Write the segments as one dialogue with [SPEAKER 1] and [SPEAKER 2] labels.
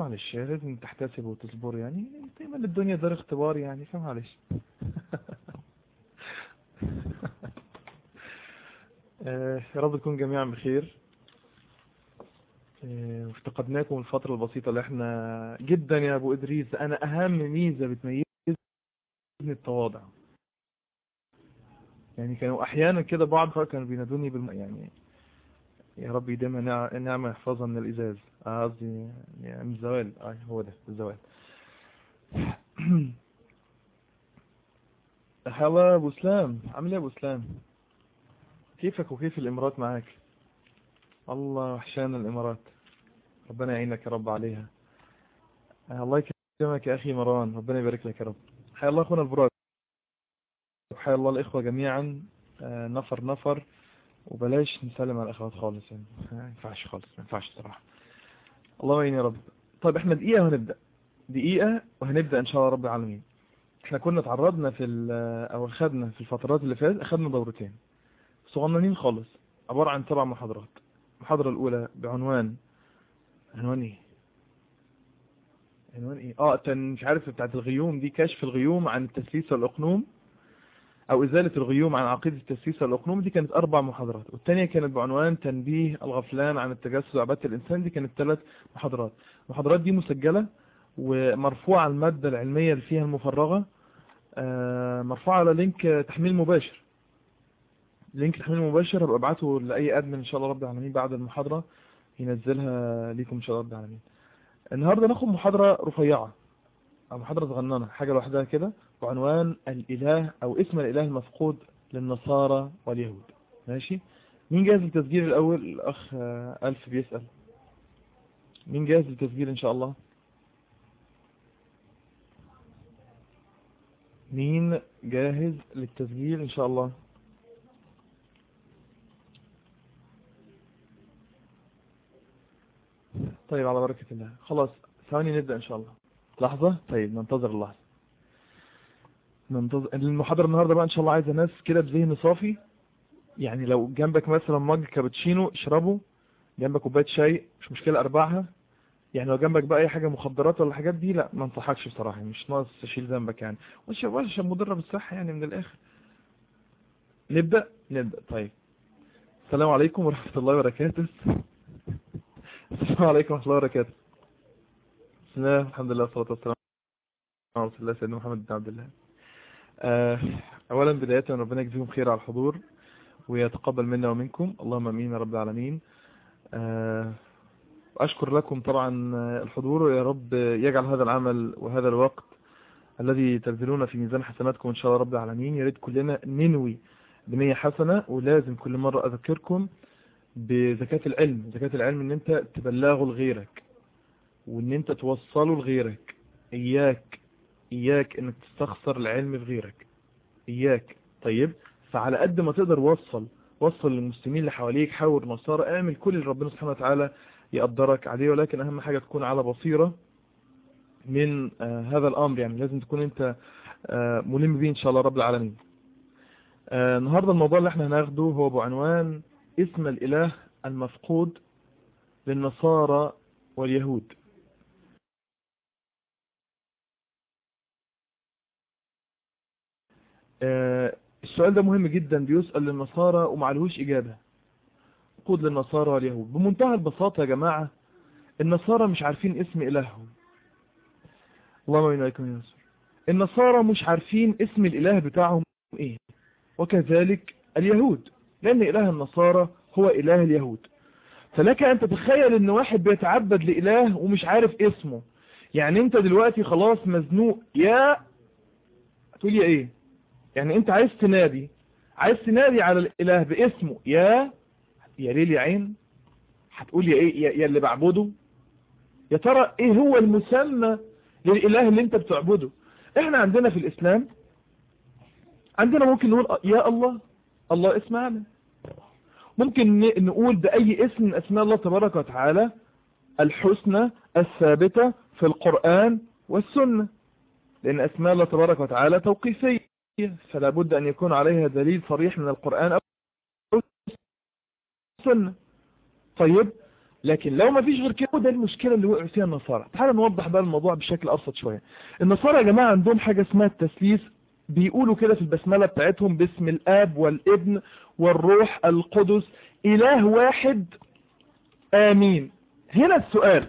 [SPEAKER 1] معلش لازم تحتسب وتصبر يعني دايما الدنيا دار اختبار يعني فمعلش آه، يا رب تكون جميعا بخير آه، وافتقدناكم الفترة البسيطة اللي احنا جدا يا ابو ادريس انا اهم ميزة بتميزني التواضع يعني كانوا احيانا كده بعض كانوا بينادوني بالم... يعني يا رب يديمها نع- نعمة يحفظها من الازاز آه، قصدي يعني من الزوال اه هو ده الزوال حيا الله يا ابو اسلام عامل ايه يا ابو اسلام كيفك وكيف الامارات معاك الله وحشانا الامارات ربنا يعينك يا رب عليها آه، الله يكرمك يا اخي مروان ربنا يبارك لك يا رب حيا الله اخونا البراك حيا الله الاخوه جميعا آه، نفر نفر وبلاش نسلم على الاخوات خالص يعني ما ينفعش خالص ما ينفعش صراحه الله يعين يا رب طيب احنا دقيقه وهنبدا دقيقه وهنبدا ان شاء الله رب العالمين احنا كنا اتعرضنا في ال- او خدنا في الفترات اللي فاتت اخدنا دورتين صغننين خالص عبارة عن سبع محاضرات المحاضرة الأولى بعنوان عنوان ايه؟ عنوان ايه؟ اه كان مش عارف بتاعت الغيوم دي كشف الغيوم عن التسليس والأقنوم أو إزالة الغيوم عن عقيدة التسليس والأقنوم دي كانت أربع محاضرات والثانية كانت بعنوان تنبيه الغفلان عن التجسس وعبادة الإنسان دي كانت ثلاث محاضرات المحاضرات دي مسجلة ومرفوعة المادة العلمية اللي فيها المفرغة آه، مرفوعة على لينك تحميل مباشر لينك تحميل مباشر هبقى ابعته لاي ادمن ان شاء الله رب العالمين بعد المحاضره ينزلها ليكم ان شاء الله رب العالمين النهارده ناخد محاضره رفيعه او محاضره صغننه حاجه لوحدها كده بعنوان الاله او اسم الاله المفقود للنصارى واليهود ماشي مين جاهز للتسجيل الاول الاخ آه، الف بيسال مين جاهز للتسجيل ان شاء الله مين جاهز للتسجيل ان شاء الله طيب على بركة الله خلاص ثواني نبدأ إن شاء الله لحظة طيب ننتظر اللحظة ننتظر المحاضرة النهاردة بقى إن شاء الله عايزة ناس كده بذهن صافي يعني لو جنبك مثلا مج كابتشينو اشربه جنبك كوباية شاي مش مشكلة أربعها يعني لو جنبك بقى أي حاجة مخدرات ولا الحاجات دي لا ما انصحكش بصراحة مش ناقص تشيل ذنبك يعني وش وش مضرة بالصحة يعني من الآخر نبدأ نبدأ طيب السلام عليكم ورحمة الله وبركاته السلام عليكم ورحمة الله وبركاته بسم الله الحمد لله والصلاة والسلام على رسول الله سيدنا محمد بن عبد الله آه، أولا بداية ربنا يجزيكم خير على الحضور ويتقبل منا ومنكم اللهم امين يا رب العالمين آه، أشكر لكم طبعا آه، الحضور ويا رب يجعل هذا العمل وهذا الوقت الذي تبذلون في ميزان حسناتكم إن شاء الله رب العالمين يا ريت كلنا ننوي بنية حسنة ولازم كل مرة أذكركم بزكاة العلم زكاة العلم ان انت تبلغه لغيرك وان انت توصله لغيرك اياك اياك انك تستخسر العلم في غيرك اياك طيب فعلى قد ما تقدر وصل وصل للمسلمين اللي حواليك حاول نصارى اعمل كل اللي ربنا سبحانه وتعالى يقدرك عليه ولكن اهم حاجة تكون على بصيرة من آه هذا الامر يعني لازم تكون انت آه ملم بيه ان شاء الله رب العالمين آه النهاردة الموضوع اللي احنا هناخده هو بعنوان اسم الإله المفقود للنصارى واليهود آه، السؤال ده مهم جدا بيسأل للنصارى ومعلهوش إجابة مفقود للنصارى واليهود بمنتهى البساطة يا جماعة النصارى مش عارفين اسم إلههم اللهم امين عليكم يا نصر النصارى مش عارفين اسم الإله بتاعهم ايه وكذلك اليهود لأن إله النصارى هو إله اليهود فلك أن تتخيل أن واحد بيتعبد لإله ومش عارف اسمه يعني أنت دلوقتي خلاص مزنوق يا تقول يا إيه يعني أنت عايز تنادي عايز تنادي على الإله باسمه يا يا ليل يا عين هتقول يا إيه يا, يا اللي بعبده يا ترى إيه هو المسمى للإله اللي أنت بتعبده إحنا عندنا في الإسلام عندنا ممكن نقول يا الله الله اسم أعلى ممكن نقول بأي اسم من أسماء الله تبارك وتعالى الحسنى الثابتة في القرآن والسنة لأن أسماء الله تبارك وتعالى توقيفية فلا بد أن يكون عليها دليل صريح من القرآن أو السنة طيب لكن لو ما فيش غير كده ده المشكلة اللي وقعوا فيها النصارى تعالوا نوضح بقى الموضوع بشكل أبسط شوية النصارى يا جماعة عندهم حاجة اسمها التثليث بيقولوا كده في البسملة بتاعتهم باسم الآب والابن والروح القدس إله واحد آمين هنا السؤال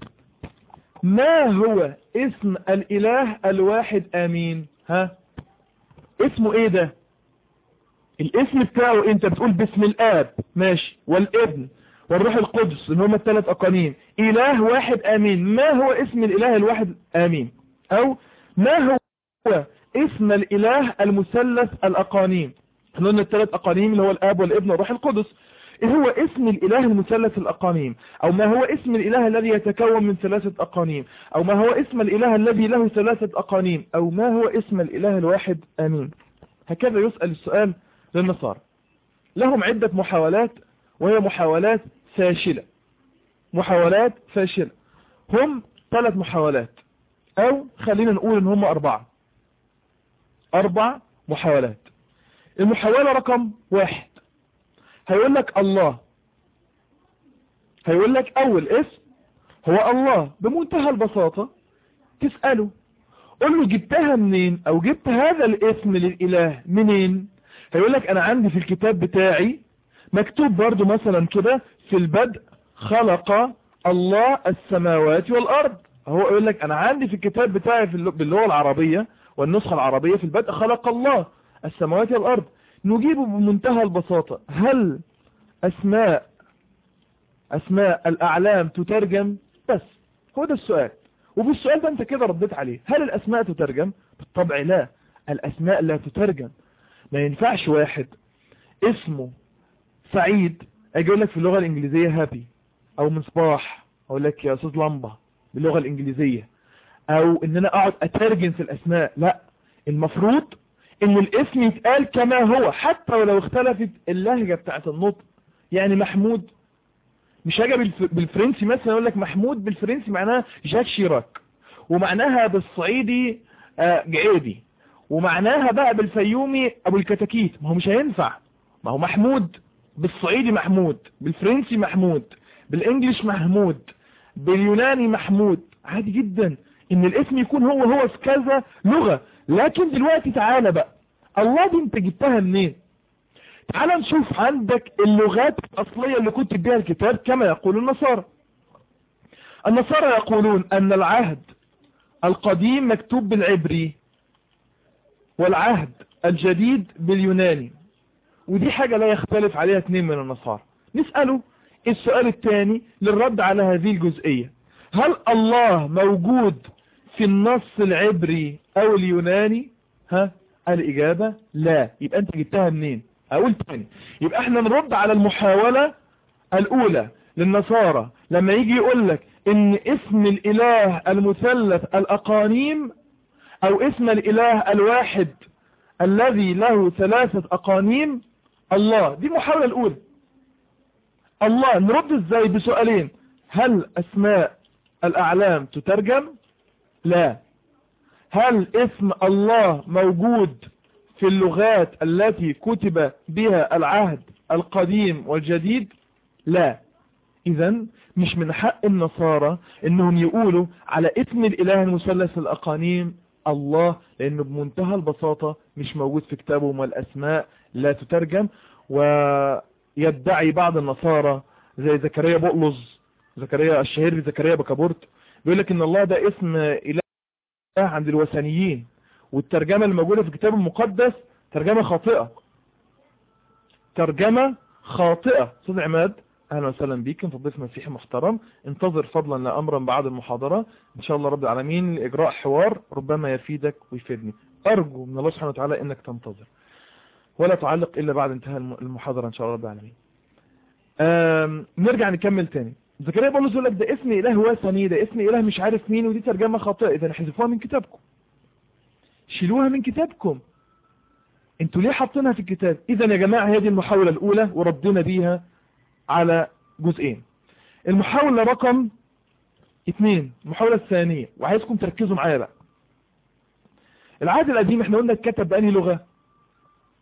[SPEAKER 1] ما هو اسم الإله الواحد آمين ها اسمه ايه ده الاسم بتاعه انت بتقول باسم الآب ماشي والابن والروح القدس اللي هم الثلاث أقانيم إله واحد آمين ما هو اسم الإله الواحد آمين أو ما هو اسم الإله المثلث الأقانيم احنا قلنا الثلاث أقانيم اللي هو الآب والابن والروح القدس ايه هو اسم الإله المثلث الأقانيم أو ما هو اسم الإله الذي يتكون من ثلاثة أقانيم أو ما هو اسم الإله الذي له ثلاثة أقانيم أو ما هو اسم الإله الواحد آمين هكذا يسأل السؤال للنصارى لهم عدة محاولات وهي محاولات فاشلة محاولات فاشلة هم ثلاث محاولات او خلينا نقول ان هم اربعة اربع محاولات المحاولة رقم واحد هيقول لك الله هيقول لك اول اسم هو الله بمنتهى البساطة تسأله قل له جبتها منين او جبت هذا الاسم للاله منين هيقول لك انا عندي في الكتاب بتاعي مكتوب برضو مثلا كده في البدء خلق الله السماوات والارض هو يقول لك انا عندي في الكتاب بتاعي في باللغة العربية والنسخة العربية في البدء خلق الله السماوات والارض نجيبه بمنتهى البساطة هل اسماء اسماء الاعلام تترجم بس هو ده السؤال وبالسؤال ده انت كده رديت عليه هل الاسماء تترجم بالطبع لا الاسماء لا تترجم ما ينفعش واحد اسمه سعيد اجي اقول لك في اللغة الانجليزية هابي او مصباح اقول لك يا استاذ لمبة باللغة الانجليزية او ان انا اقعد اترجم في الاسماء لا المفروض ان الاسم يتقال كما هو حتى ولو اختلفت اللهجة بتاعت النطق يعني محمود مش هاجي بالفرنسي مثلا اقول لك محمود بالفرنسي معناها جاك شيراك ومعناها بالصعيدي جعيدي ومعناها بقى بالفيومي ابو الكتاكيت ما هو مش هينفع ما هو محمود بالصعيدي محمود بالفرنسي محمود بالانجليش محمود باليوناني محمود عادي جدا ان الاسم يكون هو هو في كذا لغة لكن دلوقتي تعالى بقى الله دي انت جبتها منين تعال نشوف عندك اللغات الأصلية اللي كنت بها الكتاب كما يقول النصارى النصارى يقولون أن العهد القديم مكتوب بالعبري والعهد الجديد باليوناني ودي حاجة لا يختلف عليها اثنين من النصارى نسأله السؤال الثاني للرد على هذه الجزئية هل الله موجود في النص العبري او اليوناني ها الإجابة لا يبقى انت جبتها منين اقول تاني يبقى احنا نرد على المحاولة الاولى للنصارى لما يجي يقول لك ان اسم الاله المثلث الاقانيم او اسم الاله الواحد الذي له ثلاثة اقانيم الله دي المحاولة الاولى الله نرد ازاي بسؤالين هل اسماء الاعلام تترجم لا هل اسم الله موجود في اللغات التي كتب بها العهد القديم والجديد لا اذا مش من حق النصارى انهم يقولوا على اسم الاله المثلث الاقانيم الله لانه بمنتهى البساطة مش موجود في كتابهم والاسماء لا تترجم ويدعي بعض النصارى زي زكريا بقلز زكريا الشهير بزكريا بكابورت بيقول لك ان الله ده اسم اله عند الوثنيين والترجمة اللي موجودة في الكتاب المقدس ترجمة خاطئة ترجمة خاطئة استاذ عماد اهلا وسهلا بيك انت ضيف مسيحي محترم انتظر فضلا لا امرا بعد المحاضرة ان شاء الله رب العالمين لاجراء حوار ربما يفيدك ويفيدني ارجو من الله سبحانه وتعالى انك تنتظر ولا تعلق الا بعد انتهاء المحاضرة ان شاء الله رب العالمين نرجع نكمل تاني زكريا بولس يقول لك ده اسم اله وثني ده اسم اله مش عارف مين ودي ترجمة خاطئة اذا احذفوها من كتابكم شيلوها من كتابكم انتوا ليه حاطينها في الكتاب اذا يا جماعة هذه المحاولة الاولى وردنا بيها على جزئين المحاولة رقم اثنين المحاولة الثانية وعايزكم تركزوا معايا بقى العهد القديم احنا قلنا اتكتب بأني لغة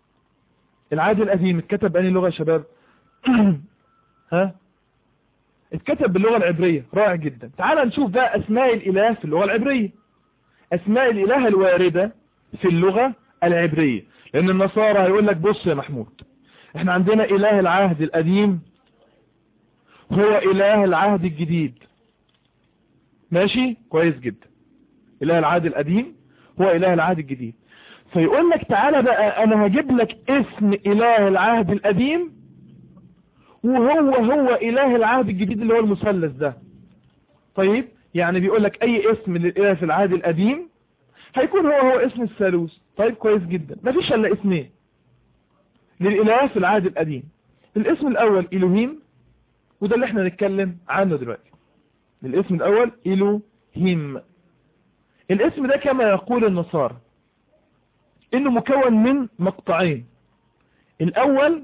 [SPEAKER 1] العهد القديم اتكتب بأني لغة يا شباب ها اتكتب باللغة العبرية رائع جدا تعال نشوف بقى اسماء الاله في اللغة العبرية اسماء الاله الواردة في اللغة العبرية لان النصارى هيقول لك بص يا محمود احنا عندنا اله العهد القديم هو اله العهد الجديد ماشي كويس جدا اله العهد القديم هو اله العهد الجديد فيقول لك تعالى بقى انا هجيب لك اسم اله العهد القديم وهو هو اله العهد الجديد اللي هو المثلث ده طيب يعني بيقول لك اي اسم للاله في العهد القديم هيكون هو هو اسم الثالوث طيب كويس جدا مفيش الا اسمين للاله في العهد القديم الاسم الاول الوهيم وده اللي احنا نتكلم عنه دلوقتي الاسم الاول الوهيم الاسم ده كما يقول النصارى انه مكون من مقطعين الاول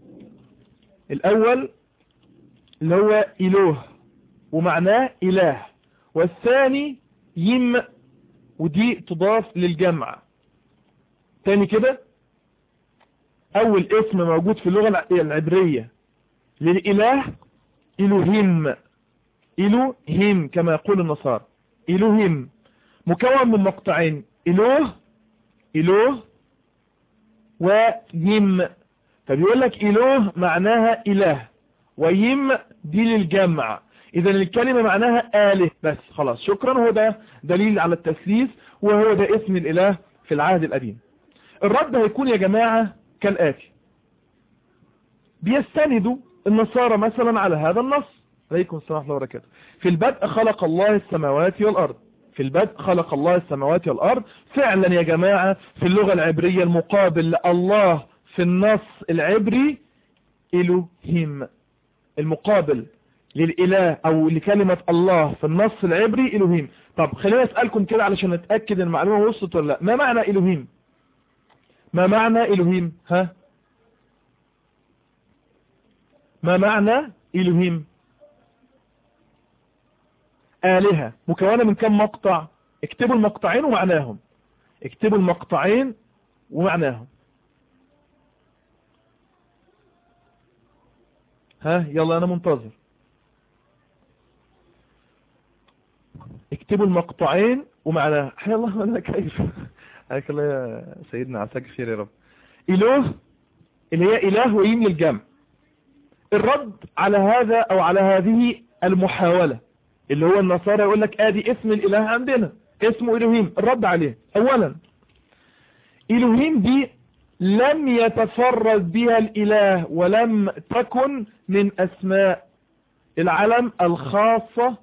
[SPEAKER 1] الاول اللي هو اله ومعناه اله والثاني يم ودي تضاف للجمع تاني كده اول اسم موجود في اللغة العبرية للاله الوهيم الوهيم كما يقول النصارى الوهيم مكون من مقطعين اله اله ويم فبيقول لك اله معناها اله ويم دي للجمع اذا الكلمة معناها اله بس خلاص شكرا هو ده دليل على التثليث وهو ده اسم الاله في العهد القديم الرد هيكون يا جماعة كالآتي بيستندوا النصارى مثلا على هذا النص عليكم السلام ورحمة الله وبركاته في البدء خلق الله السماوات والأرض في البدء خلق الله السماوات والأرض فعلا يا جماعة في اللغة العبرية المقابل لله في النص العبري إلهيم المقابل للإله أو لكلمة الله في النص العبري إلهيم طب خلينا أسألكم كده علشان نتأكد المعلومة وصلت ولا لا ما معنى إلهيم ما معنى إلهيم ها ما معنى إلهيم آلهة مكونة من كم مقطع اكتبوا المقطعين ومعناهم اكتبوا المقطعين ومعناهم ها يلا انا منتظر اكتبوا المقطعين ومعناها حيا الله انا كيف حياك الله يا سيدنا عساك خير يا رب اله اللي هي اله ويم للجمع الرد على هذا او على هذه المحاولة اللي هو النصارى يقول لك ادي اسم الاله عندنا اسمه الهيم الرد عليه اولا الهيم دي لم يتفرد بها الاله ولم تكن من اسماء العلم الخاصة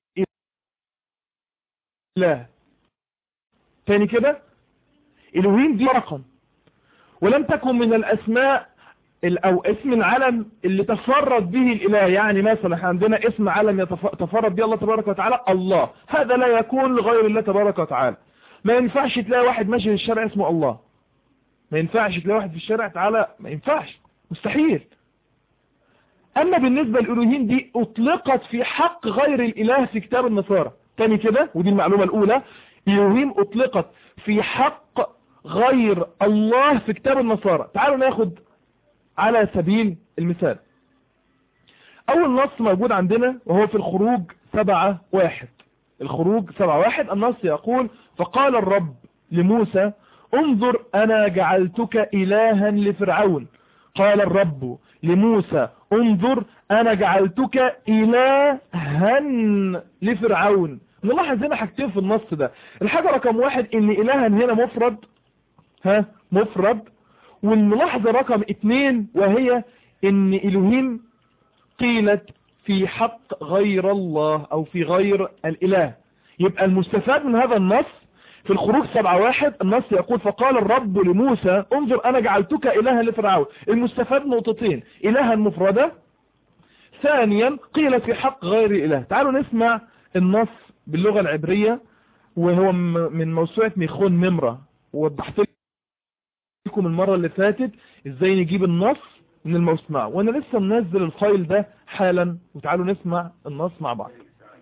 [SPEAKER 1] بالاله تاني كده الهيم دي رقم ولم تكن من الاسماء او اسم العلم اللي تفرد به الاله يعني مثلا عندنا اسم علم يتفرد به الله تبارك وتعالى الله هذا لا يكون لغير الله تبارك وتعالى ما ينفعش تلاقي واحد ماشي في الشارع اسمه الله ما ينفعش تلاقي واحد في الشارع تعالى ما ينفعش مستحيل اما بالنسبة للالوهين دي اطلقت في حق غير الاله في كتاب النصارى تاني كده ودي المعلومة الاولى الالوهين اطلقت في حق غير الله في كتاب النصارى تعالوا ناخد على سبيل المثال اول نص موجود عندنا وهو في الخروج سبعة واحد الخروج سبعة واحد النص يقول فقال الرب لموسى انظر انا جعلتك الها لفرعون قال الرب لموسى انظر انا جعلتك الها لفرعون نلاحظ هنا حاجتين في النص ده الحاجة رقم واحد ان الها هنا مفرد ها مفرد والملاحظة رقم اتنين وهي ان الهيم قيلت في حق غير الله او في غير الاله يبقى المستفاد من هذا النص في الخروج سبعة واحد النص يقول فقال الرب لموسى انظر انا جعلتك الها لفرعون المستفاد نقطتين الها مفردة ثانيا قيل في حق غير اله تعالوا نسمع النص باللغة العبرية وهو من موسوعة ميخون ممرة ووضحت لكم المرة اللي فاتت ازاي نجيب النص من المسمع وانا لسه منزل الفايل ده حالا وتعالوا نسمع النص مع بعض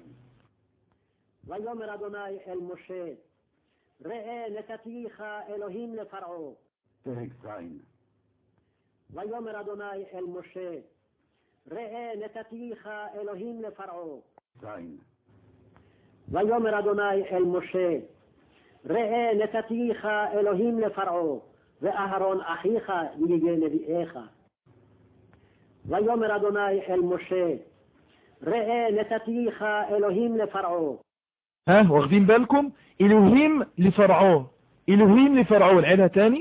[SPEAKER 2] ויאמר אדוני אל משה, ראה נתתיך אלוהים לפרעה.
[SPEAKER 3] פרק ז'
[SPEAKER 2] ויאמר אדוני אל משה, ראה נתתיך אלוהים לפרעה
[SPEAKER 3] זין.
[SPEAKER 2] ויאמר אדוני אל משה ראה נתתיך אלוהים לפרעה ואהרון אחיך יהיה נביאיך ויאמר אדוני אל משה ראה נתתיך אלוהים לפרעה
[SPEAKER 1] ها واخدين بالكم إلهيم لفرعون إلهيم لفرعون عيدها تاني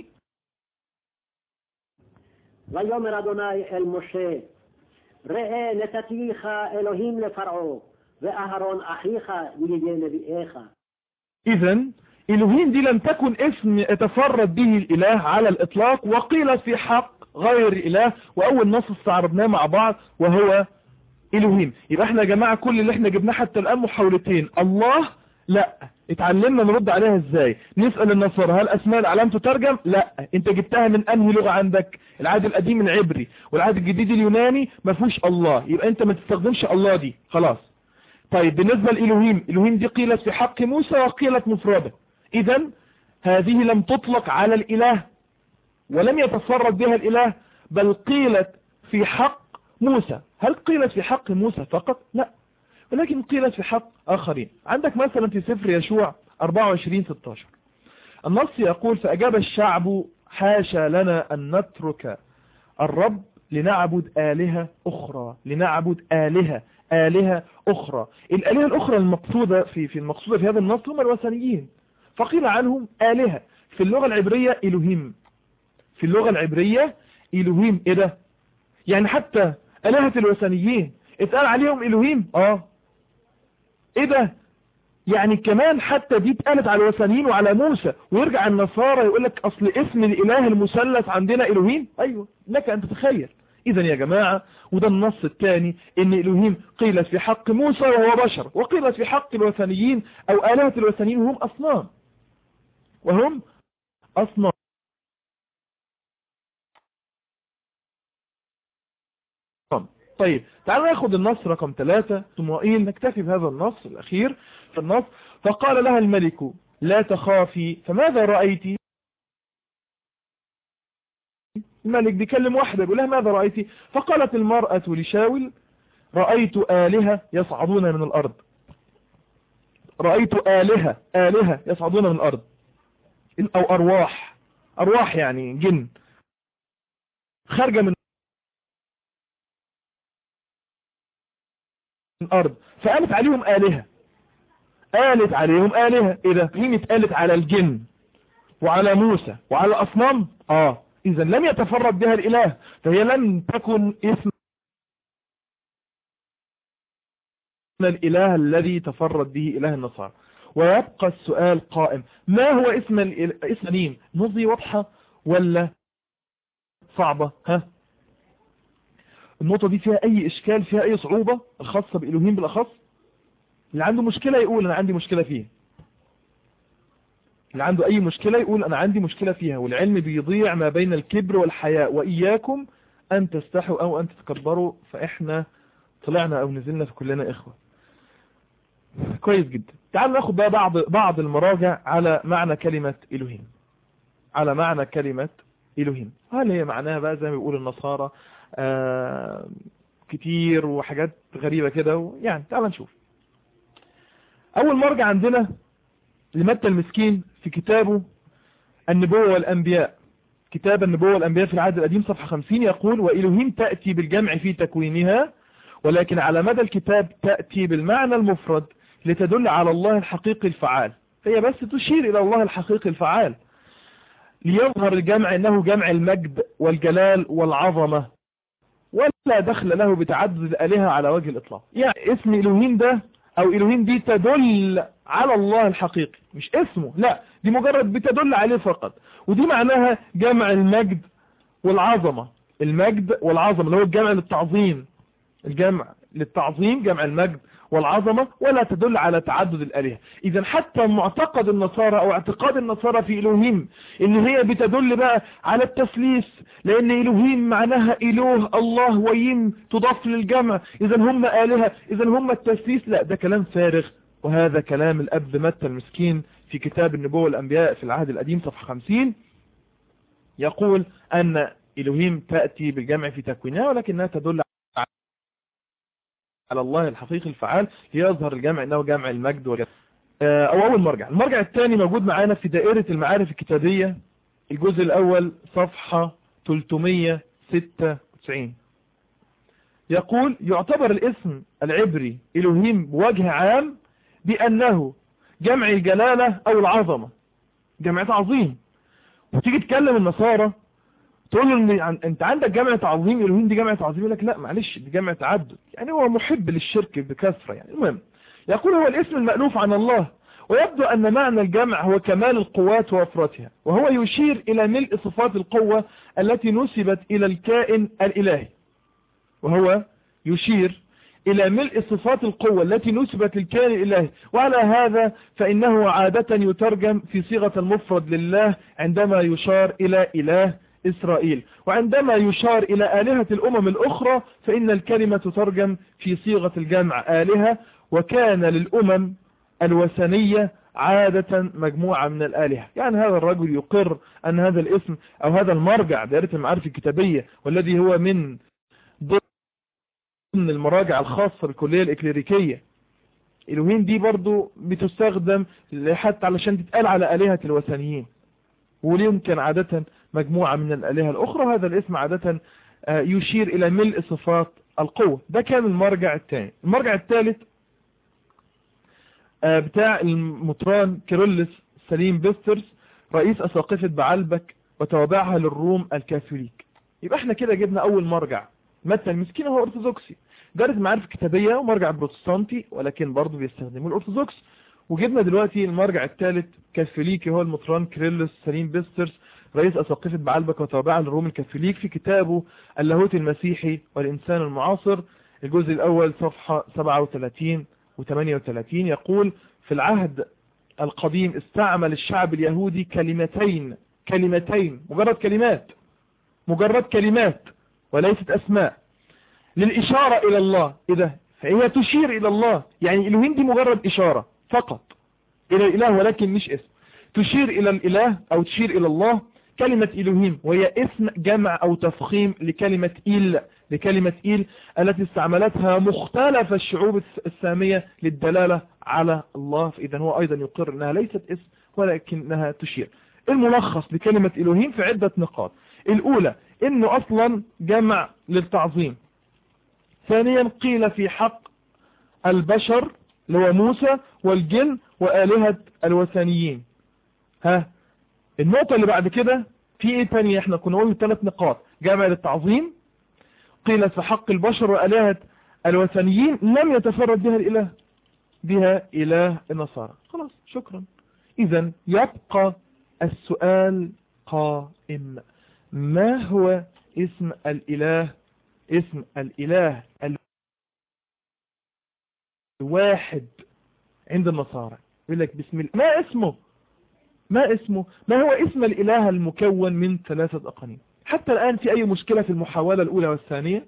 [SPEAKER 2] ויאמר אדוני אל משה ראה נתתיך אלוהים לפרעה ואהרון אחיך יהיה נביאיך
[SPEAKER 1] إذا إلهيم دي لم تكن اسم يتفرد به الإله على الإطلاق وقيل في حق غير إله وأول نص استعرضناه مع بعض وهو إلهيم يبقى احنا يا جماعة كل اللي احنا جبناه حتى الآن محاولتين الله لا اتعلمنا نرد عليها ازاي نسأل النصارى هل اسماء العلام تترجم لا انت جبتها من انهي لغة عندك العهد القديم العبري والعهد الجديد اليوناني ما فيهوش الله يبقى انت ما تستخدمش الله دي خلاص طيب بالنسبة لإلهيم إلهيم دي قيلت في حق موسى وقيلت مفردة إذا هذه لم تطلق على الإله ولم يتفرد بها الإله بل قيلت في حق موسى هل قيلت في حق موسى فقط لا ولكن قيلت في حق آخرين عندك مثلا في سفر يشوع 24-16 النص يقول فأجاب الشعب حاشا لنا أن نترك الرب لنعبد آلهة أخرى لنعبد آلهة آلهة أخرى الآلهة الأخرى المقصودة في في المقصودة في هذا النص هم الوثنيين فقيل عنهم آلهة في اللغة العبرية إلهيم في اللغة العبرية إلهيم إيه ده يعني حتى آلهة الوثنيين اتقال عليهم إلهيم اه ايه ده يعني كمان حتى دي اتقالت على الوثنيين وعلى موسى ويرجع النصارى يقول لك اصل اسم الاله المثلث عندنا الهيم ايوه لك ان تتخيل اذا يا جماعة وده النص الثاني ان الهيم قيلت في حق موسى وهو بشر وقيلت في حق الوثنيين او الهة الوثنيين وهم اصنام وهم اصنام طيب تعالوا ناخد النص رقم ثلاثة طمائين نكتفي بهذا النص الأخير في النص فقال لها الملك لا تخافي فماذا رأيت الملك بيكلم واحدة يقول لها ماذا رأيت فقالت المرأة لشاول رأيت آلهة يصعدون من الأرض رأيت آلهة آلهة يصعدون من الأرض أو أرواح أرواح يعني جن خارجة من الأرض فقالت عليهم آلهة قالت عليهم آلهة إيه ده مين اتقالت على الجن وعلى موسى وعلى الأصنام آه إذا لم يتفرد بها الإله فهي لم تكن اسم الإله الذي تفرد به إله النصارى ويبقى السؤال قائم ما هو اسم اسم نيم نظي واضحة ولا صعبة ها النقطة دي فيها اي اشكال فيها اي صعوبة الخاصة بإلهيم بالاخص اللي عنده مشكلة يقول انا عندي مشكلة فيها اللي عنده اي مشكلة يقول انا عندي مشكلة فيها والعلم بيضيع ما بين الكبر والحياء واياكم ان تستحوا او ان تتكبروا فاحنا طلعنا او نزلنا في كلنا اخوة كويس جدا تعالوا ناخد بقى بعض بعض المراجع على معنى كلمة إلهيم على معنى كلمة إلهيم هل هي معناها بقى زي ما بيقول النصارى آه كتير وحاجات غريبة كده يعني تعال نشوف أول مرجع عندنا لمتى المسكين في كتابه النبوة والأنبياء كتاب النبوة والأنبياء في العهد القديم صفحة 50 يقول وإلهيم تأتي بالجمع في تكوينها ولكن على مدى الكتاب تأتي بالمعنى المفرد لتدل على الله الحقيقي الفعال هي بس تشير إلى الله الحقيقي الفعال ليظهر الجمع أنه جمع المجد والجلال والعظمة ولا دخل له بتعدد الآلهة على وجه الإطلاق يعني اسم إلهيم ده أو إلهيم دي تدل على الله الحقيقي مش اسمه لا دي مجرد بتدل عليه فقط ودي معناها جمع المجد والعظمة المجد والعظمة اللي هو الجمع للتعظيم الجمع للتعظيم جمع المجد والعظمة ولا تدل على تعدد الآلهة إذا حتى معتقد النصارى أو اعتقاد النصارى في إلهيم إن هي بتدل بقى على التثليث لأن إلهيم معناها إله الله ويم تضاف للجمع إذا هم آلهة إذا هم التثليث لا ده كلام فارغ وهذا كلام الأب متى المسكين في كتاب النبوة والأنبياء في العهد القديم صفحة 50 يقول أن إلهيم تأتي بالجمع في تكوينها ولكنها تدل على الله الحقيقي الفعال ليظهر الجمع انه جمع المجد والجمع او اول مرجع المرجع الثاني موجود معانا في دائرة المعارف الكتابية الجزء الاول صفحة 396 يقول يعتبر الاسم العبري الوهيم بوجه عام بانه جمع الجلالة او العظمة جمع تعظيم وتيجي تكلم النصارى تقول له ان انت عندك جمع تعظيم الوهيم دي جمع تعظيم يقول لك لا معلش دي جمع تعدد يعني هو محب للشرك بكثرة يعني المهم يقول هو الاسم المألوف عن الله ويبدو أن معنى الجمع هو كمال القوات ووفرتها وهو يشير إلى ملء صفات القوة التي نسبت إلى الكائن الإلهي وهو يشير إلى ملء صفات القوة التي نسبت للكائن الإلهي وعلى هذا فإنه عادة يترجم في صيغة المفرد لله عندما يشار إلى إله إسرائيل وعندما يشار إلى آلهة الأمم الأخرى فإن الكلمة تترجم في صيغة الجمع آلهة وكان للأمم الوثنية عادة مجموعة من الآلهة يعني هذا الرجل يقر أن هذا الاسم أو هذا المرجع دائرة المعارف الكتابية والذي هو من ضمن المراجع الخاصة بالكلية الإكليريكية الوهين دي برضو بتستخدم حتى علشان تتقال على آلهة الوثنيين ويمكن عادة مجموعة من الآلهة الأخرى هذا الاسم عادة يشير إلى ملء صفات القوة ده كان المرجع الثاني المرجع الثالث بتاع المطران كيرلس سليم بيسترز رئيس أساقفة بعلبك وتوابعها للروم الكاثوليك يبقى احنا كده جبنا أول مرجع متى المسكين هو أرثوذكسي دارس معارف كتابية ومرجع بروتستانتي ولكن برضه بيستخدموا الأرثوذكس وجبنا دلوقتي المرجع الثالث كاثوليكي هو المطران كيرلس سليم بيسترز رئيس أساقفة بعلبك وتوابعها للروم الكاثوليك في كتابه اللاهوت المسيحي والإنسان المعاصر الجزء الأول صفحة 37 و38 يقول في العهد القديم استعمل الشعب اليهودي كلمتين كلمتين مجرد كلمات مجرد كلمات وليست أسماء للإشارة إلى الله إذا فهي تشير إلى الله يعني الوهين دي مجرد إشارة فقط إلى الإله ولكن مش اسم تشير إلى الإله أو تشير إلى الله كلمة إلهيم وهي اسم جمع أو تفخيم لكلمة إل لكلمة إيل التي استعملتها مختلف الشعوب السامية للدلالة على الله فإذا هو أيضا يقر أنها ليست اسم ولكنها تشير الملخص لكلمة إلهيم في عدة نقاط الأولى إنه أصلا جمع للتعظيم ثانيا قيل في حق البشر اللي هو موسى والجن وآلهة الوثنيين ها النقطة اللي بعد كده في ايه تانية احنا كنا قلنا ثلاث نقاط جمع للتعظيم قيل في حق البشر وآلهة الوثنيين لم يتفرد بها الإله بها إله النصارى خلاص شكرا إذا يبقى السؤال قائم ما هو اسم الإله اسم الإله الواحد عند النصارى يقول لك بسم الله ما اسمه ما اسمه ما هو اسم الإله المكون من ثلاثة أقانيم حتى الآن في أي مشكلة في المحاولة الأولى والثانية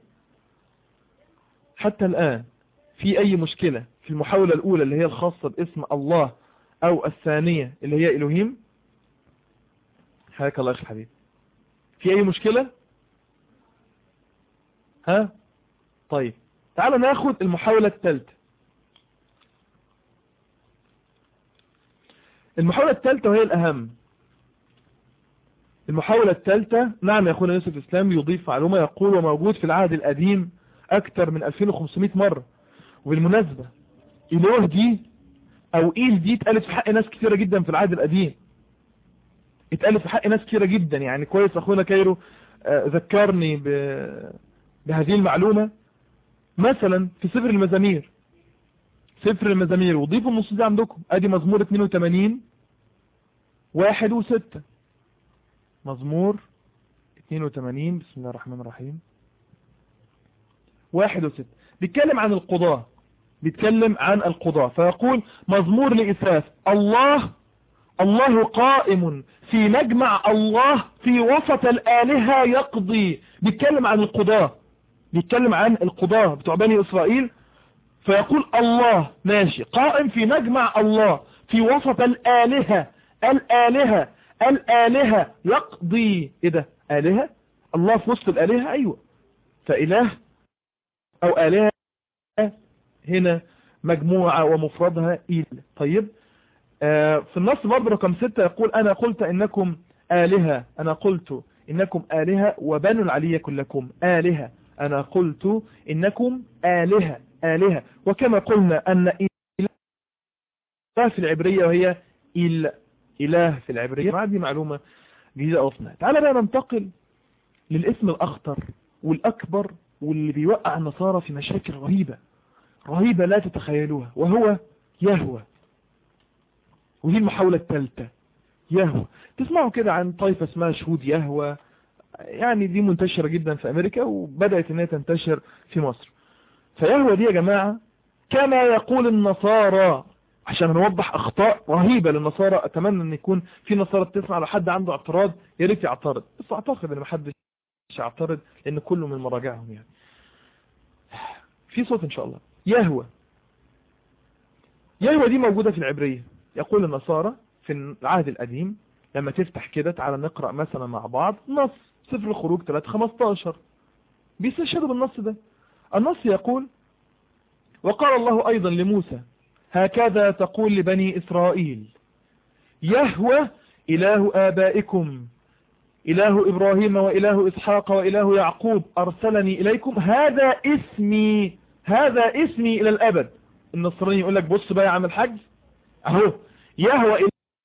[SPEAKER 1] حتى الآن في أي مشكلة في المحاولة الأولى اللي هي الخاصة باسم الله أو الثانية اللي هي إلهيم حياك الله يا أخي الحبيب في أي مشكلة ها طيب تعال ناخد المحاولة الثالثة المحاولة الثالثة وهي الأهم المحاولة الثالثة نعم يا أخونا يوسف الإسلام يضيف معلومة يقول وموجود في العهد القديم أكثر من 2500 مرة وبالمناسبة إله دي أو إيل دي اتقالت في حق ناس كثيرة جدا في العهد القديم اتقالت في حق ناس كثيرة جدا يعني كويس أخونا كايرو آه ذكرني ب... بهذه المعلومة مثلا في سفر المزامير سفر المزامير وضيفوا النص دي عندكم ادي مزمور 82 واحد وستة مزمور 82 بسم الله الرحمن الرحيم واحد وستة بيتكلم عن القضاء بيتكلم عن القضاء فيقول مزمور لإساس الله الله قائم في مجمع الله في وسط الآلهة يقضي بيتكلم عن القضاء بيتكلم عن القضاء بتوع بني إسرائيل فيقول الله ماشي قائم في مجمع الله في وسط الآلهة الآلهة الآلهة يقضي ايه ده آلهة الله في وسط الآلهة أيوة فإله أو آلهة هنا مجموعة ومفردها إيل طيب آه في النص برضه رقم ستة يقول أنا قلت إنكم آلهة أنا قلت إنكم آلهة وبنو العلي كلكم آلهة أنا قلت إنكم آلهة آلهة وكما قلنا أن إله في العبرية وهي إل إله في العبرية ما دي معلومة جديدة أوفنا تعال بقى ننتقل للاسم الأخطر والأكبر واللي بيوقع النصارى في مشاكل رهيبة رهيبة لا تتخيلوها وهو يهوى ودي المحاولة الثالثة يهوى تسمعوا كده عن طائفة اسمها شهود يهوى يعني دي منتشرة جدا في أمريكا وبدأت انها تنتشر في مصر فيهوى دي يا جماعة كما يقول النصارى عشان نوضح اخطاء رهيبة للنصارى اتمنى ان يكون في نصارى تسمع لو حد عنده اعتراض يا ريت يعترض بس اعتقد ان محدش يعترض لان كله من مراجعهم يعني في صوت ان شاء الله يهوى يهوى دي موجودة في العبرية يقول النصارى في العهد القديم لما تفتح كده تعالى نقرأ مثلا مع بعض نص سفر الخروج 3 15 بيستشهدوا بالنص ده النص يقول وقال الله أيضا لموسى هكذا تقول لبني إسرائيل يهوى إله آبائكم إله إبراهيم وإله إسحاق وإله يعقوب أرسلني إليكم هذا اسمي هذا اسمي إلى الأبد النصراني يقول لك بص بقى يا عم الحاج أهو يهوى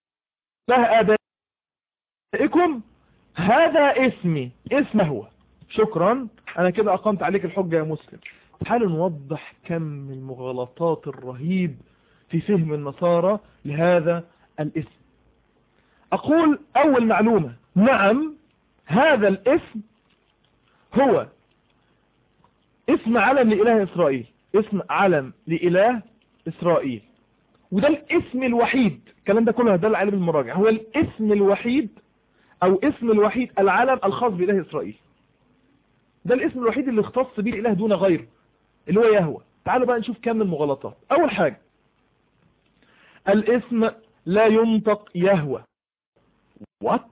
[SPEAKER 1] إله آبائكم هذا اسمي اسم هو شكرا أنا كده أقمت عليك الحجة يا مسلم تعالوا نوضح كم المغالطات الرهيب في فهم النصارى لهذا الاسم أقول أول معلومة نعم هذا الاسم هو اسم علم لإله إسرائيل اسم علم لإله إسرائيل وده الاسم الوحيد الكلام ده كله ده العلم المراجع هو الاسم الوحيد أو اسم الوحيد العلم الخاص بإله إسرائيل ده الاسم الوحيد اللي اختص به الإله دون غيره اللي هو يهوى تعالوا بقى نشوف كم المغالطات أول حاجة الاسم لا ينطق يهوى وات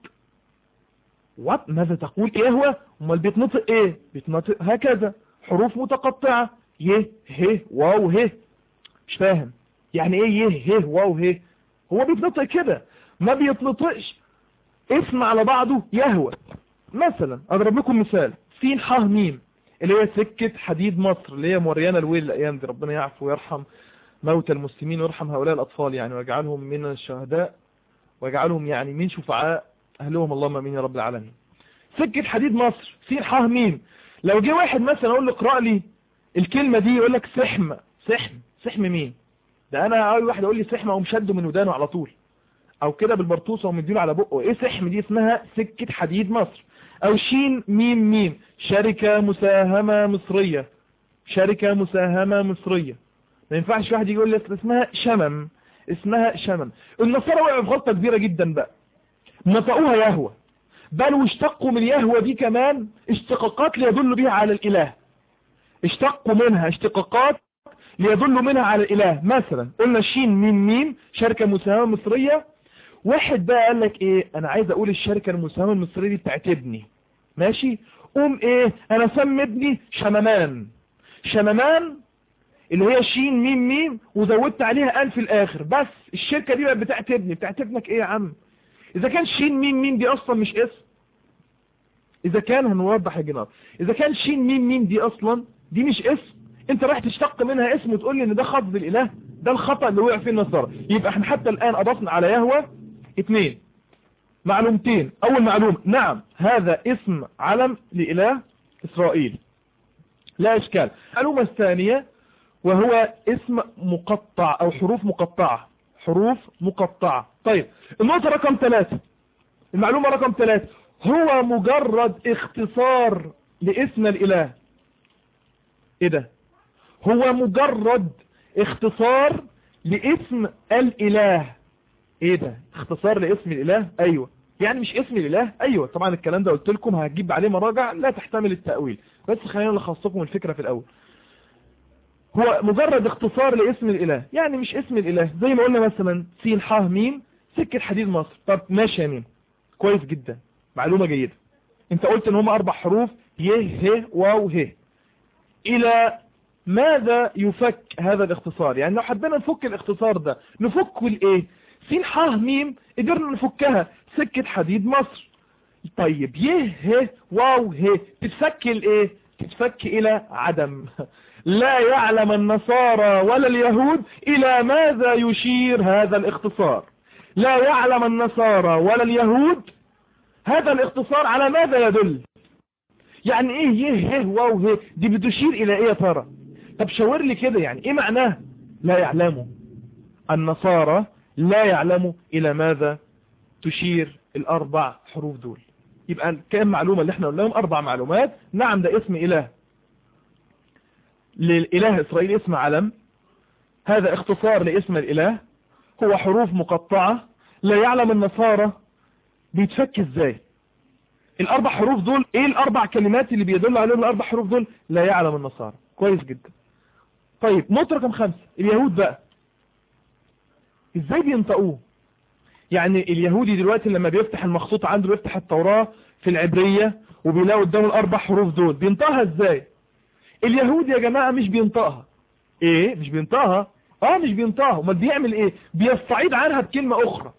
[SPEAKER 1] وات ماذا تقول يهوى امال بيتنطق ايه بيتنطق هكذا حروف متقطعة يه ه واو ه مش فاهم يعني ايه يه ه واو ه هو بيتنطق كده ما بيتنطقش اسم على بعضه يهوى مثلا اضرب لكم مثال سين ح ميم اللي هي سكة حديد مصر اللي هي موريانا الويل الايام دي ربنا يعفو ويرحم موتى المسلمين ويرحم هؤلاء الأطفال يعني ويجعلهم من الشهداء ويجعلهم يعني من شفعاء أهلهم اللهم أمين يا رب العالمين سكة حديد مصر سين ح ميم لو جه واحد مثلا أقول له اقرأ لي الكلمة دي يقول لك سحم سحم سحم مين ده أنا أول واحد يقول لي سحم أو مشده من ودانه على طول أو كده بالبرطوسة ومديله على بقه إيه سحم دي اسمها سكة حديد مصر أو شين ميم ميم شركة مساهمة مصرية شركة مساهمة مصرية ما ينفعش واحد يقول لي اسمها شمم اسمها شمم النصارى وقعوا في غلطة كبيرة جدا بقى نطقوها يهوى بل واشتقوا من يهوى دي كمان اشتقاقات ليدل بها على الإله اشتقوا منها اشتقاقات ليدل منها على الإله مثلا قلنا شين ميم ميم شركة مساهمة مصرية واحد بقى قال لك ايه انا عايز اقول الشركة المساهمة المصرية دي بتاعت ابني ماشي قوم ايه انا سمي ابني شممان شممان اللي هي شين ميم ميم وزودت عليها ان في الاخر بس الشركة دي بقى بتاعت ابني بتاعت ابنك ايه يا عم اذا كان شين ميم ميم دي اصلا مش اسم اذا كان هنوضح يا جناب اذا كان شين ميم ميم دي اصلا دي مش اسم انت رايح تشتق منها اسم وتقول لي ان ده خط بالاله ده الخطأ اللي وقع فيه النصارى يبقى احنا حتى الان اضفنا على يهوى اثنين معلومتين اول معلومة نعم هذا اسم علم لإله اسرائيل لا اشكال المعلومة الثانية وهو اسم مقطع او حروف مقطعة حروف مقطعة طيب النقطة رقم ثلاثة المعلومة رقم ثلاثة هو مجرد اختصار لاسم الاله ايه ده هو مجرد اختصار لاسم الاله ايه ده اختصار لاسم الاله ايوه يعني مش اسم الاله ايوه طبعا الكلام ده قلت لكم هجيب عليه مراجع لا تحتمل التأويل بس خلينا نلخص لكم الفكرة في الاول هو مجرد اختصار لاسم الاله يعني مش اسم الاله زي ما قلنا مثلا سين ح ميم سكة حديد مصر طب ماشي يا ميم كويس جدا معلومة جيدة انت قلت ان هم اربع حروف ي ه واو ه الى ماذا يفك هذا الاختصار يعني لو حبينا نفك الاختصار ده نفكه الايه سين ح ميم قدرنا نفكها سكة حديد مصر طيب يه ه واو ه تتفك الايه تتفك الى عدم لا يعلم النصارى ولا اليهود الى ماذا يشير هذا الاختصار لا يعلم النصارى ولا اليهود هذا الاختصار على ماذا يدل يعني ايه يه ه واو ه دي بتشير الى ايه يا ترى طب شاور لي كده يعني ايه معناه لا يعلموا النصارى لا يعلموا الى ماذا تشير الاربع حروف دول يبقى كام معلومة اللي احنا قلناهم اربع معلومات نعم ده اسم اله للاله اسرائيل اسم علم هذا اختصار لاسم الاله هو حروف مقطعة لا يعلم النصارى بيتفك ازاي الاربع حروف دول ايه الاربع كلمات اللي بيدل عليهم الاربع حروف دول لا يعلم النصارى كويس جدا طيب نقطة رقم خمسة اليهود بقى ازاي بينطقوه يعني اليهودي دلوقتي لما بيفتح المخطوط عنده بيفتح التوراة في العبرية وبيلاقي قدامه الاربع حروف دول بينطقها ازاي اليهودي يا جماعة مش بينطقها ايه مش بينطقها اه مش بينطقها امال بيعمل ايه بيستعيد عنها بكلمة اخرى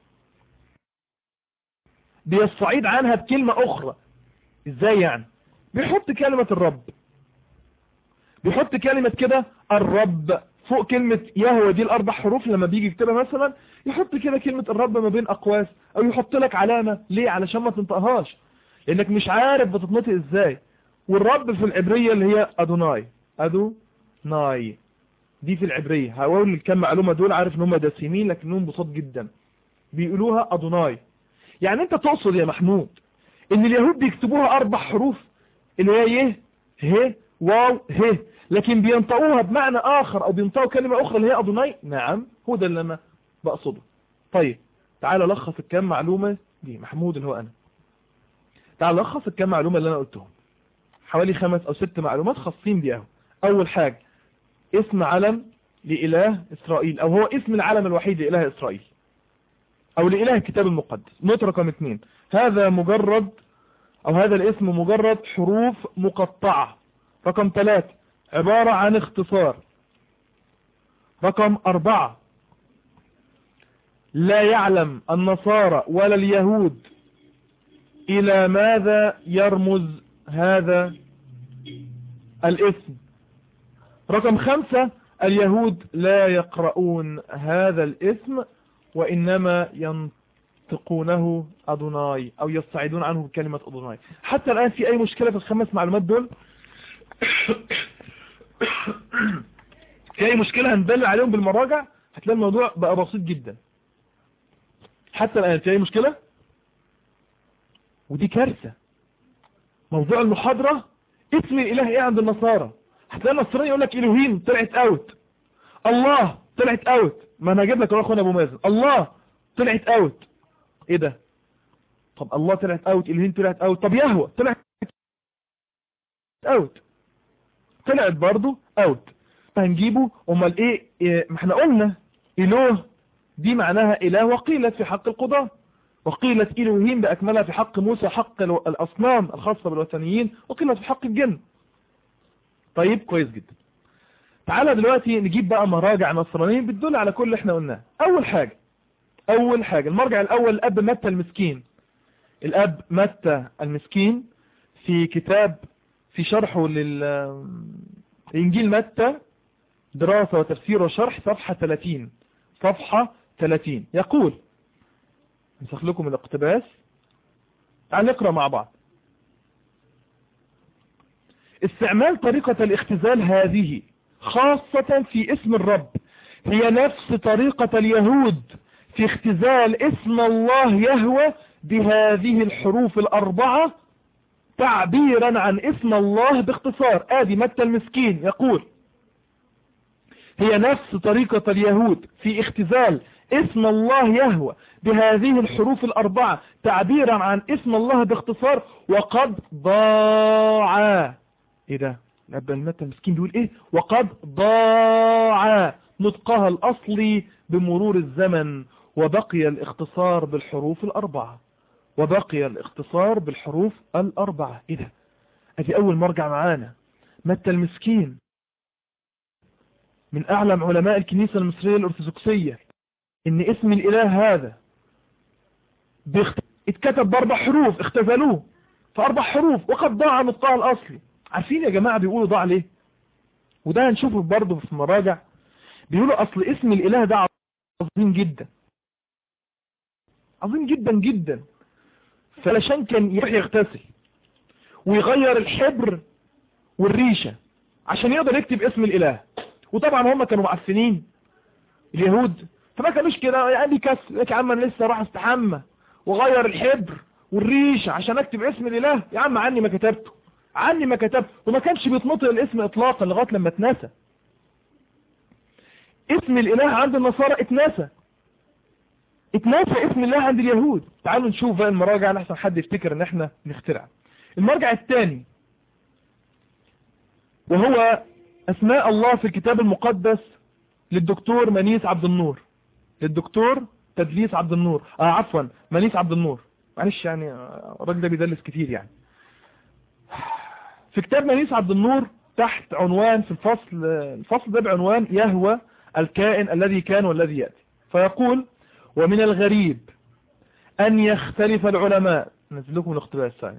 [SPEAKER 1] بيستعيد عنها بكلمة اخرى ازاي يعني بيحط كلمة الرب بيحط كلمة كده الرب فوق كلمة يهوى دي الاربع حروف لما بيجي يكتبها مثلا يحط كده كلمة الرب ما بين اقواس او يحط لك علامة ليه علشان ما تنطقهاش لانك مش عارف بتتنطق ازاي والرب في العبرية اللي هي ادوناي ادوناي دي في العبرية هقول كم معلومة دول عارف ان هم دسمين لكنهم بساط جدا بيقولوها ادوناي يعني انت تقصد يا محمود ان اليهود بيكتبوها اربع حروف اللي هي يه ه واو ه لكن بينطقوها بمعنى اخر او بينطقوا كلمة اخرى اللي هي ادوناي نعم هو ده اللي انا بقصده طيب تعال لخص الكام معلومة دي محمود اللي هو انا تعال لخص الكام معلومة اللي انا قلتهم حوالي خمس او ست معلومات خاصين بيها اول حاجة اسم علم لإله إسرائيل أو هو اسم العلم الوحيد لإله إسرائيل أو لإله الكتاب المقدس نقطة رقم اثنين هذا مجرد أو هذا الاسم مجرد حروف مقطعة رقم ثلاثة عبارة عن اختصار رقم أربعة لا يعلم النصارى ولا اليهود إلى ماذا يرمز هذا الاسم رقم خمسة اليهود لا يقرؤون هذا الاسم وإنما ينطقونه أدوناي أو يستعيدون عنه بكلمة أدوناي حتى الآن في أي مشكلة في الخمس معلومات دول في أي مشكلة هندل عليهم بالمراجع هتلاقي الموضوع بقى بسيط جدا حتى الآن في أي مشكلة ودي كارثة موضوع المحاضرة اسم الإله إيه عند النصارى هتلاقي النصراني يقول لك الوهيم طلعت اوت الله طلعت اوت ما انا هجيب لك يا اخونا ابو مازن الله طلعت اوت ايه ده طب الله طلعت اوت الوهيم طلعت اوت طب يهوى طلعت اوت طلعت برضو اوت هنجيبه امال ايه, إيه ما احنا قلنا اله دي معناها اله وقيلت في حق القضاة وقيلت الوهيم باكملها في حق موسى حق الاصنام الخاصة بالوثنيين وقيلت في حق الجن طيب كويس جدا تعالى دلوقتي نجيب بقى مراجع نصرانية بتدل على كل اللي احنا قلناه اول حاجة اول حاجة المرجع الاول الاب متى المسكين الاب متى المسكين في كتاب في شرحه للإنجيل متى دراسة وتفسير وشرح صفحة 30 صفحة 30 يقول نسخ لكم الاقتباس تعال نقرأ مع بعض استعمال طريقة الاختزال هذه خاصة في اسم الرب هي نفس طريقة اليهود في اختزال اسم الله يهوى بهذه الحروف الأربعة تعبيرا عن اسم الله باختصار آدي متى المسكين يقول هي نفس طريقة اليهود في اختزال اسم الله يهوى بهذه الحروف الأربعة تعبيرا عن اسم الله باختصار وقد ضاع ايه ده الاب المتى المسكين بيقول ايه وقد ضاع نطقها الاصلي بمرور الزمن وبقي الاختصار بالحروف الاربعة وبقي الاختصار بالحروف الاربعة ايه ده ادي اول مرجع معانا متى المسكين من اعلم علماء الكنيسة المصرية الارثوذكسية ان اسم الاله هذا بيخت... اتكتب باربع حروف اختزلوه في اربع حروف وقد ضاع نطقها الاصلي عارفين يا جماعة بيقولوا ضاع ليه وده هنشوفه برضه في مراجع بيقولوا اصل اسم الاله ده عظيم جدا عظيم جدا جدا فلشان كان يروح يغتسل ويغير الحبر والريشة عشان يقدر يكتب اسم الاله وطبعا هم كانوا معفنين اليهود فما كانوش كده يعني كسل يا عم انا لسه راح استحمى وغير الحبر والريشة عشان اكتب اسم الاله يا عم عني ما كتبته عني ما كتبته وما كانش بيتنطق الاسم اطلاقا لغايه لما اتنسى اسم الاله عند النصارى اتنسى اتنسى اسم الله عند اليهود تعالوا نشوف بقى المراجع لحسن حد يفتكر ان احنا نخترع المرجع الثاني وهو اسماء الله في الكتاب المقدس للدكتور منيس عبد النور للدكتور تدليس عبد النور اه عفوا منيس عبد النور معلش يعني الراجل ده بيدلس كتير يعني في كتاب منيس عبد النور تحت عنوان في الفصل الفصل ده بعنوان يهوى الكائن الذي كان والذي يأتي فيقول ومن الغريب أن يختلف العلماء نزل لكم الاقتباس ثاني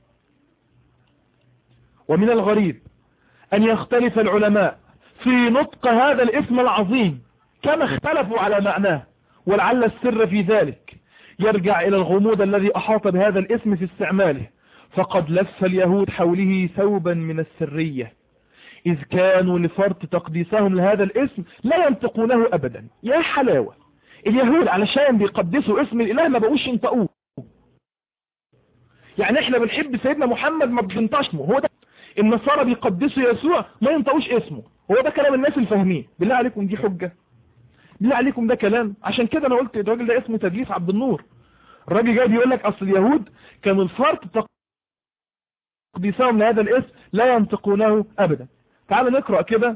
[SPEAKER 1] ومن الغريب أن يختلف العلماء في نطق هذا الاسم العظيم كما اختلفوا على معناه ولعل السر في ذلك يرجع إلى الغموض الذي أحاط بهذا الاسم في استعماله فقد لف اليهود حوله ثوبا من السرية إذ كانوا لفرط تقديسهم لهذا الاسم لا ينطقونه أبدا يا حلاوة اليهود علشان بيقدسوا اسم الإله ما بقوش ينطقوه يعني احنا بنحب سيدنا محمد ما بننطقشمه هو ده النصارى بيقدسوا يسوع ما ينطقوش اسمه هو ده كلام الناس الفاهمين بالله عليكم دي حجة بالله عليكم ده كلام عشان كده انا قلت الراجل ده اسمه تدليس عبد النور الراجل جاي بيقول لك اصل اليهود كانوا الفرط تقديسهم لهذا الاسم لا ينطقونه ابدا تعال نقرأ كده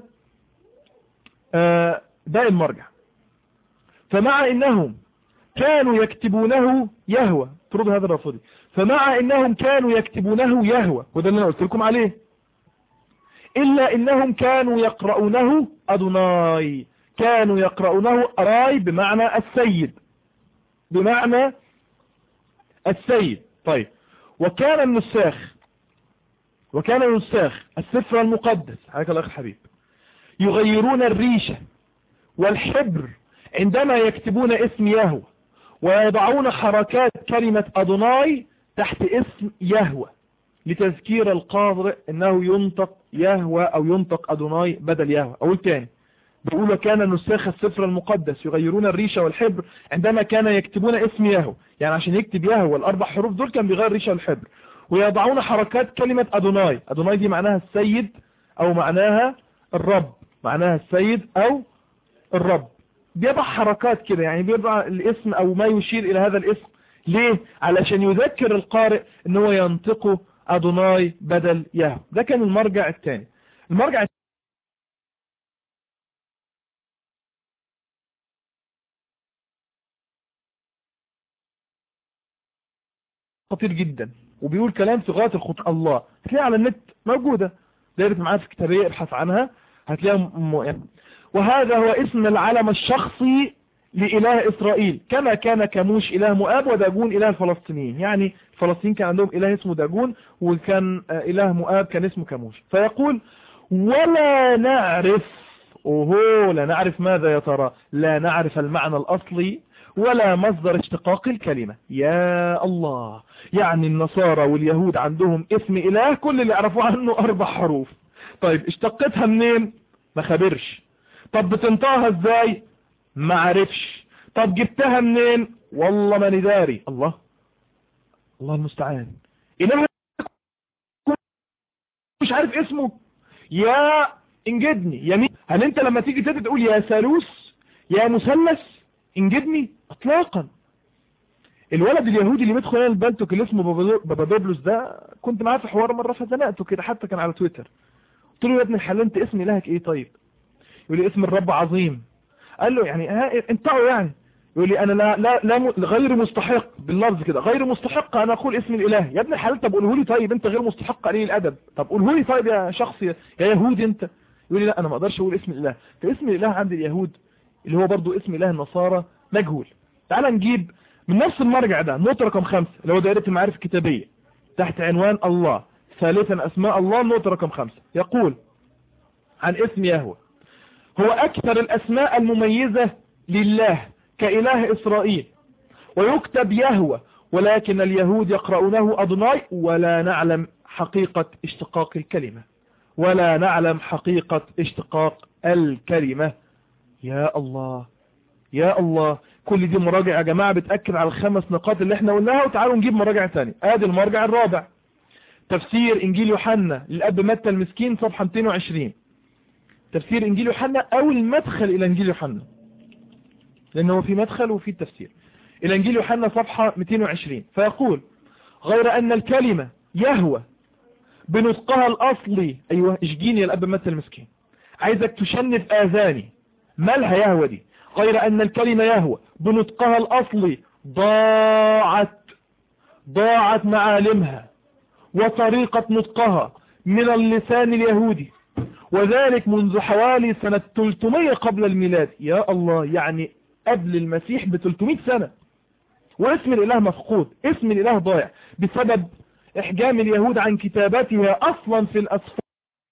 [SPEAKER 1] آه باقي المرجع فمع انهم كانوا يكتبونه يهوى طرد هذا الرافضي فمع انهم كانوا يكتبونه يهوى وده اللي انا قلت لكم عليه الا انهم كانوا يقرؤونه ادوناي كانوا يقرؤونه اراي بمعنى السيد بمعنى السيد طيب وكان النساخ وكان النساخ السفر المقدس حياك الله اخ حبيب يغيرون الريشة والحبر عندما يكتبون اسم يهوى ويضعون حركات كلمة أدوناي تحت اسم يهوى لتذكير القارئ انه ينطق يهوى او ينطق أدوناي بدل يهوى اقول تاني بيقول كان نساخ السفر المقدس يغيرون الريشة والحبر عندما كان يكتبون اسم يهوى يعني عشان يكتب يهوى الاربع حروف دول كان بيغير الريشة والحبر ويضعون حركات كلمة أدوناي أدوناي دي معناها السيد أو معناها الرب معناها السيد أو الرب بيضع حركات كده يعني بيضع الاسم أو ما يشير إلى هذا الاسم ليه؟ علشان يذكر القارئ ان هو ينطقه أدوناي بدل يهو ده كان المرجع الثاني المرجع خطير جدا وبيقول كلام في غاية الخطأ الله هتلاقيها على النت موجودة دايرة معايا في كتابية ابحث عنها هتلاقيها م... يعني. وهذا هو اسم العلم الشخصي لإله إسرائيل كما كان كموش إله مؤاب وداجون إله الفلسطينيين يعني الفلسطينيين كان عندهم إله اسمه داجون وكان إله مؤاب كان اسمه كموش فيقول ولا نعرف اوهو لا نعرف ماذا يا ترى لا نعرف المعنى الأصلي ولا مصدر اشتقاق الكلمة يا الله يعني النصارى واليهود عندهم اسم إله كل اللي يعرفوا عنه أربع حروف طيب اشتقتها منين ما خبرش طب بتنطقها ازاي ما عرفش طب جبتها منين والله ما نداري الله الله المستعان إله مش عارف اسمه يا انجدني يا مين هل انت لما تيجي تقول يا ثالوث يا مثلث انجدني اطلاقا الولد اليهودي اللي بيدخل هنا البلتوك اللي اسمه بابابيبلوس ده كنت معاه في حوار مره فزنقته كده حتى كان على تويتر قلت له يا ابن الحلال انت اسم الهك ايه طيب يقول لي اسم الرب عظيم قال له يعني ها انتوا يعني يقول لي انا لا لا, لا غير مستحق باللفظ كده غير مستحق انا اقول اسم الاله يا ابن الحلال طب قوله لي طيب انت غير مستحق قليل الادب طب قوله لي طيب يا شخص يا يهودي انت يقول لي لا انا ما اقدرش اقول اسم الاله فاسم الاله عند اليهود اللي هو برضو اسم اله النصارى مجهول تعال نجيب من نفس المرجع ده نقطة رقم خمسة اللي هو دائرة المعارف الكتابية تحت عنوان الله ثالثا اسماء الله نقطة رقم خمسة يقول عن اسم يهوه هو اكثر الاسماء المميزة لله كاله اسرائيل ويكتب يهوه ولكن اليهود يقرؤونه أضناي ولا نعلم حقيقة اشتقاق الكلمة ولا نعلم حقيقة اشتقاق الكلمة يا الله يا الله كل دي مراجع يا جماعة بتأكد على الخمس نقاط اللي احنا قلناها وتعالوا نجيب مراجع تاني ادي المرجع الرابع تفسير انجيل يوحنا للاب متى المسكين صفحة 220 تفسير انجيل يوحنا او المدخل الى انجيل يوحنا لانه في مدخل وفي تفسير الى انجيل يوحنا صفحة 220 فيقول غير ان الكلمة يهوى بنطقها الاصلي ايوه اشجيني يا الاب متى المسكين عايزك تشنف اذاني مالها يهوى دي غير ان الكلمة يهوى بنطقها الاصلي ضاعت ضاعت معالمها وطريقة نطقها من اللسان اليهودي وذلك منذ حوالي سنة 300 قبل الميلاد يا الله يعني قبل المسيح ب 300 سنة واسم الاله مفقود اسم الاله ضايع بسبب احجام اليهود عن كتاباتها اصلا في الاسفار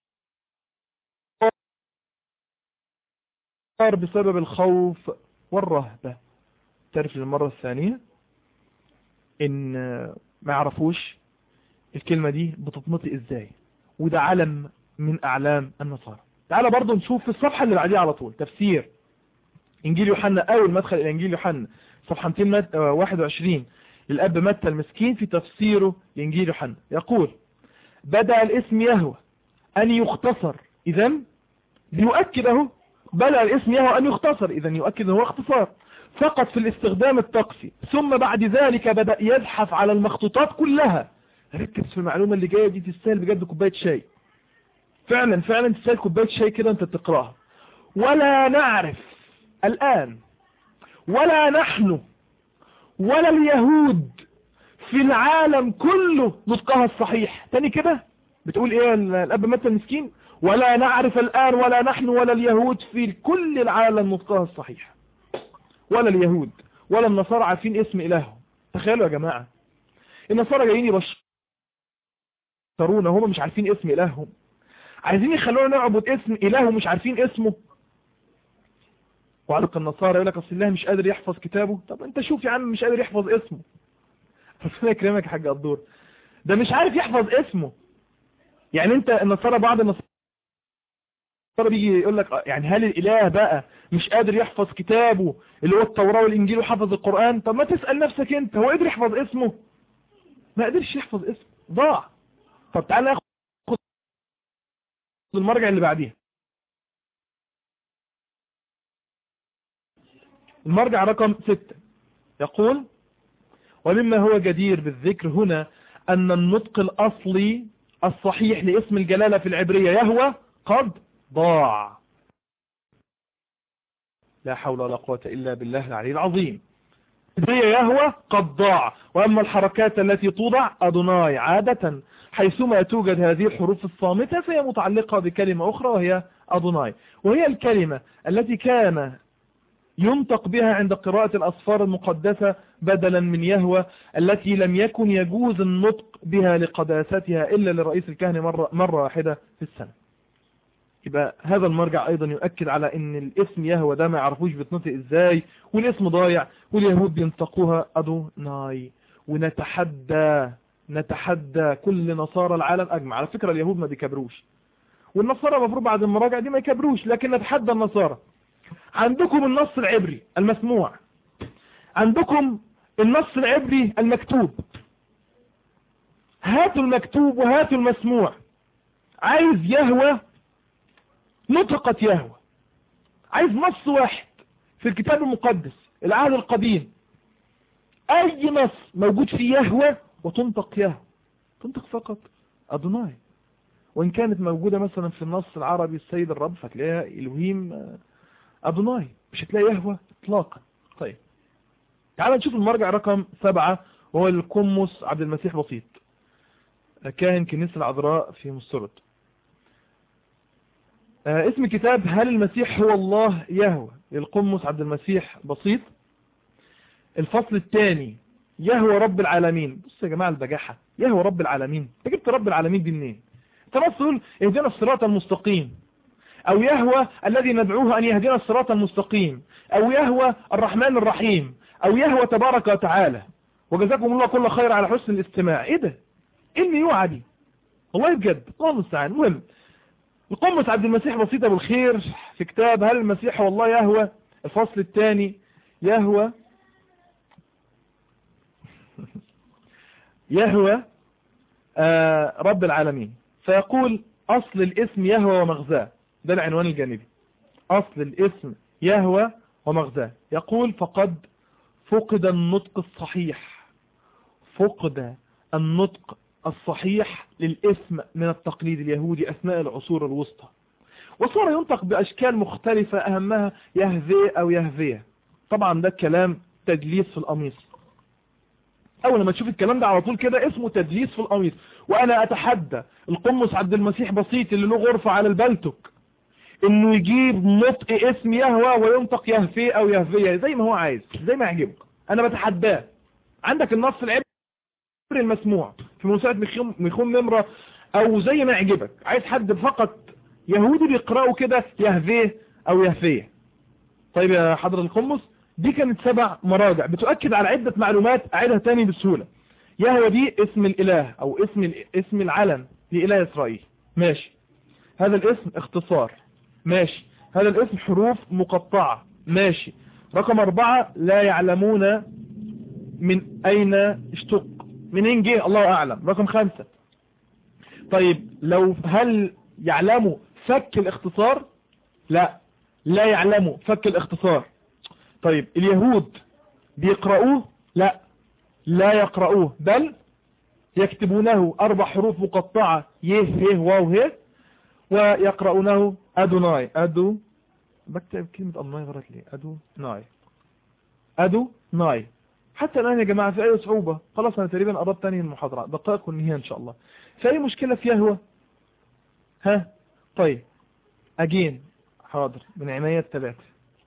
[SPEAKER 1] بسبب الخوف والرهبة تعرف للمرة الثانية ان ما يعرفوش الكلمة دي بتتنطق ازاي وده علم من اعلام النصارى تعال برضو نشوف في الصفحة اللي بعديها على طول تفسير انجيل يوحنا اول مدخل الى انجيل يوحنا صفحة 221 للاب متى المسكين في تفسيره لانجيل يوحنا يقول بدأ الاسم يهوى ان يختصر اذا بيؤكد اهو بدأ الاسم يهوى ان يختصر اذا يؤكد هو اختصار فقط في الاستخدام الطقسي ثم بعد ذلك بدأ يزحف على المخطوطات كلها ركز في المعلومة اللي جاية دي تستاهل بجد كوباية شاي فعلا فعلا تستاهل كوباية شاي كده انت تقراها ولا نعرف الآن ولا نحن ولا اليهود في العالم كله نطقها الصحيح تاني كده بتقول ايه الاب متى المسكين ولا نعرف الآن ولا نحن ولا اليهود في كل العالم نطقها الصحيح ولا اليهود ولا النصارى عارفين اسم إلههم تخيلوا يا جماعة النصارى جايين يبشرونا هم مش عارفين اسم إلههم عايزين يخلونا نعبد اسم إله ومش عارفين اسمه وعلق النصارى يقول لك اصل الله مش قادر يحفظ كتابه طب انت شوف يا عم مش قادر يحفظ اسمه ربنا يكرمك يا حاج قدور ده مش عارف يحفظ اسمه يعني انت النصارى بعض النصارى بيجي يقول لك يعني هل الاله بقى مش قادر يحفظ كتابه اللي هو التوراة والانجيل وحفظ القرآن طب ما تسأل نفسك انت هو قدر يحفظ اسمه ما قدرش يحفظ اسمه ضاع طب تعالى ناخد المرجع اللي بعديها المرجع رقم ستة يقول ومما هو جدير بالذكر هنا أن النطق الأصلي الصحيح لاسم الجلالة في العبرية يهوى قد ضاع لا حول ولا قوة إلا بالله العلي العظيم هي يهوى قد ضاع وأما الحركات التي توضع أدناي عادة حيثما توجد هذه الحروف الصامتة فهي متعلقة بكلمة أخرى وهي أدناي وهي الكلمة التي كان ينطق بها عند قراءة الأصفار المقدسة بدلا من يهوى التي لم يكن يجوز النطق بها لقداستها إلا لرئيس الكهنة مرة, مرة واحدة في السنة يبقى هذا المرجع أيضا يؤكد على أن الاسم يهوى ده ما يعرفوش بتنطق إزاي والاسم ضايع واليهود بينطقوها أدوناي ونتحدى نتحدى كل نصارى العالم أجمع على فكرة اليهود ما بيكبروش والنصارى المفروض بعد المراجع دي ما يكبروش لكن نتحدى النصارى عندكم النص العبري المسموع عندكم النص العبري المكتوب هاتوا المكتوب وهاتوا المسموع عايز يهوى نطقت يهوى عايز نص واحد في الكتاب المقدس العهد القديم اي نص موجود فيه يهوى وتنطق يهوى تنطق فقط أدوناي وإن كانت موجودة مثلا في النص العربي السيد الرب فتلاقيها إلهيم أدوناي مش هتلاقي يهوى إطلاقا طيب تعال نشوف المرجع رقم سبعة وهو القمص عبد المسيح بسيط كاهن كنيسة العذراء في مصرد آه اسم كتاب هل المسيح هو الله يهوى للقمص عبد المسيح بسيط الفصل الثاني يهوى رب العالمين بص يا جماعة البجاحة يهوى رب العالمين انت جبت رب العالمين دي منين انت بس تقول اهدنا الصراط المستقيم او يهوى الذي ندعوه ان يهدنا الصراط المستقيم او يهوى الرحمن الرحيم او يهوى تبارك وتعالى وجزاكم الله كل خير على حسن الاستماع ايه ده ايه الميوعة دي والله بجد الله المستعان المهم القمص عبد المسيح بسيطة بالخير في كتاب هل المسيح والله يهوى الفصل الثاني يهوى يهوى آه رب العالمين فيقول أصل الاسم يهوى ومغزاه ده العنوان الجانبي أصل الاسم يهوى ومغزاه يقول فقد فقد النطق الصحيح فقد النطق الصحيح للاسم من التقليد اليهودي أثناء العصور الوسطى وصار ينطق بأشكال مختلفة أهمها يهذي أو يهذية طبعا ده كلام تدليس في القميص اول ما تشوف الكلام ده على طول كده اسمه تدليس في القميص وانا اتحدى القمص عبد المسيح بسيط اللي له غرفة على البلتك انه يجيب نطق اسم يهوى وينطق يهفي او يهفية زي ما هو عايز زي ما يعجبه انا بتحداه عندك النص العبري المسموع في موسوعة ميخوم, ميخوم نمرة او زي ما يعجبك عايز حد فقط يهودي بيقرأه كده يهفيه او يهفيه طيب يا حضر القمص دي كانت سبع مراجع بتؤكد على عدة معلومات أعيدها تاني بسهولة يهوى دي اسم الإله أو اسم اسم العلم لإله إسرائيل ماشي هذا الاسم اختصار ماشي هذا الاسم حروف مقطعة ماشي رقم أربعة لا يعلمون من أين اشتق منين جه الله أعلم رقم خمسة طيب لو هل يعلموا فك الاختصار لا لا يعلموا فك الاختصار طيب اليهود بيقرأوه لا لا يقرأوه بل يكتبونه أربع حروف مقطعة يه ه واو ه ويقرأونه أدوناي أدو بكتب كلمة أدوناي غلط ليه أدو ناي أدو ناي حتى الآن يا جماعة في أي صعوبة خلاص أنا تقريبا قربت تاني المحاضرة دقائق والنهاية إن شاء الله في أي مشكلة في يهوى ها طيب أجين حاضر من عناية الثلاثة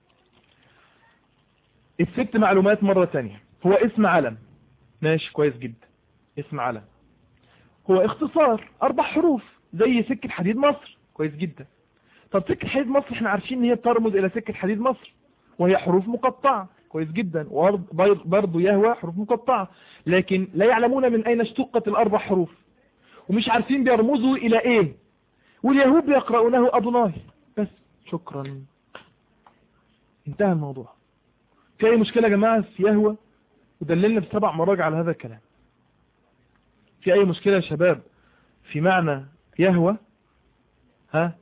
[SPEAKER 1] الست معلومات مرة تانية هو اسم علم ماشي كويس جدا اسم علم هو اختصار اربع حروف زي سكة حديد مصر كويس جدا طب سكة حديد مصر احنا عارفين ان هي ترمز الى سكة حديد مصر وهي حروف مقطعة كويس جدا وبرضه يهوى حروف مقطعة لكن لا يعلمون من اين اشتقت الاربع حروف ومش عارفين بيرمزوا الى ايه واليهود بيقرؤونه ادوناي بس شكرا انتهى الموضوع في اي مشكلة يا جماعة في يهوى ودللنا بسبع مراجع على هذا الكلام في اي مشكلة يا شباب في معنى يهوى ها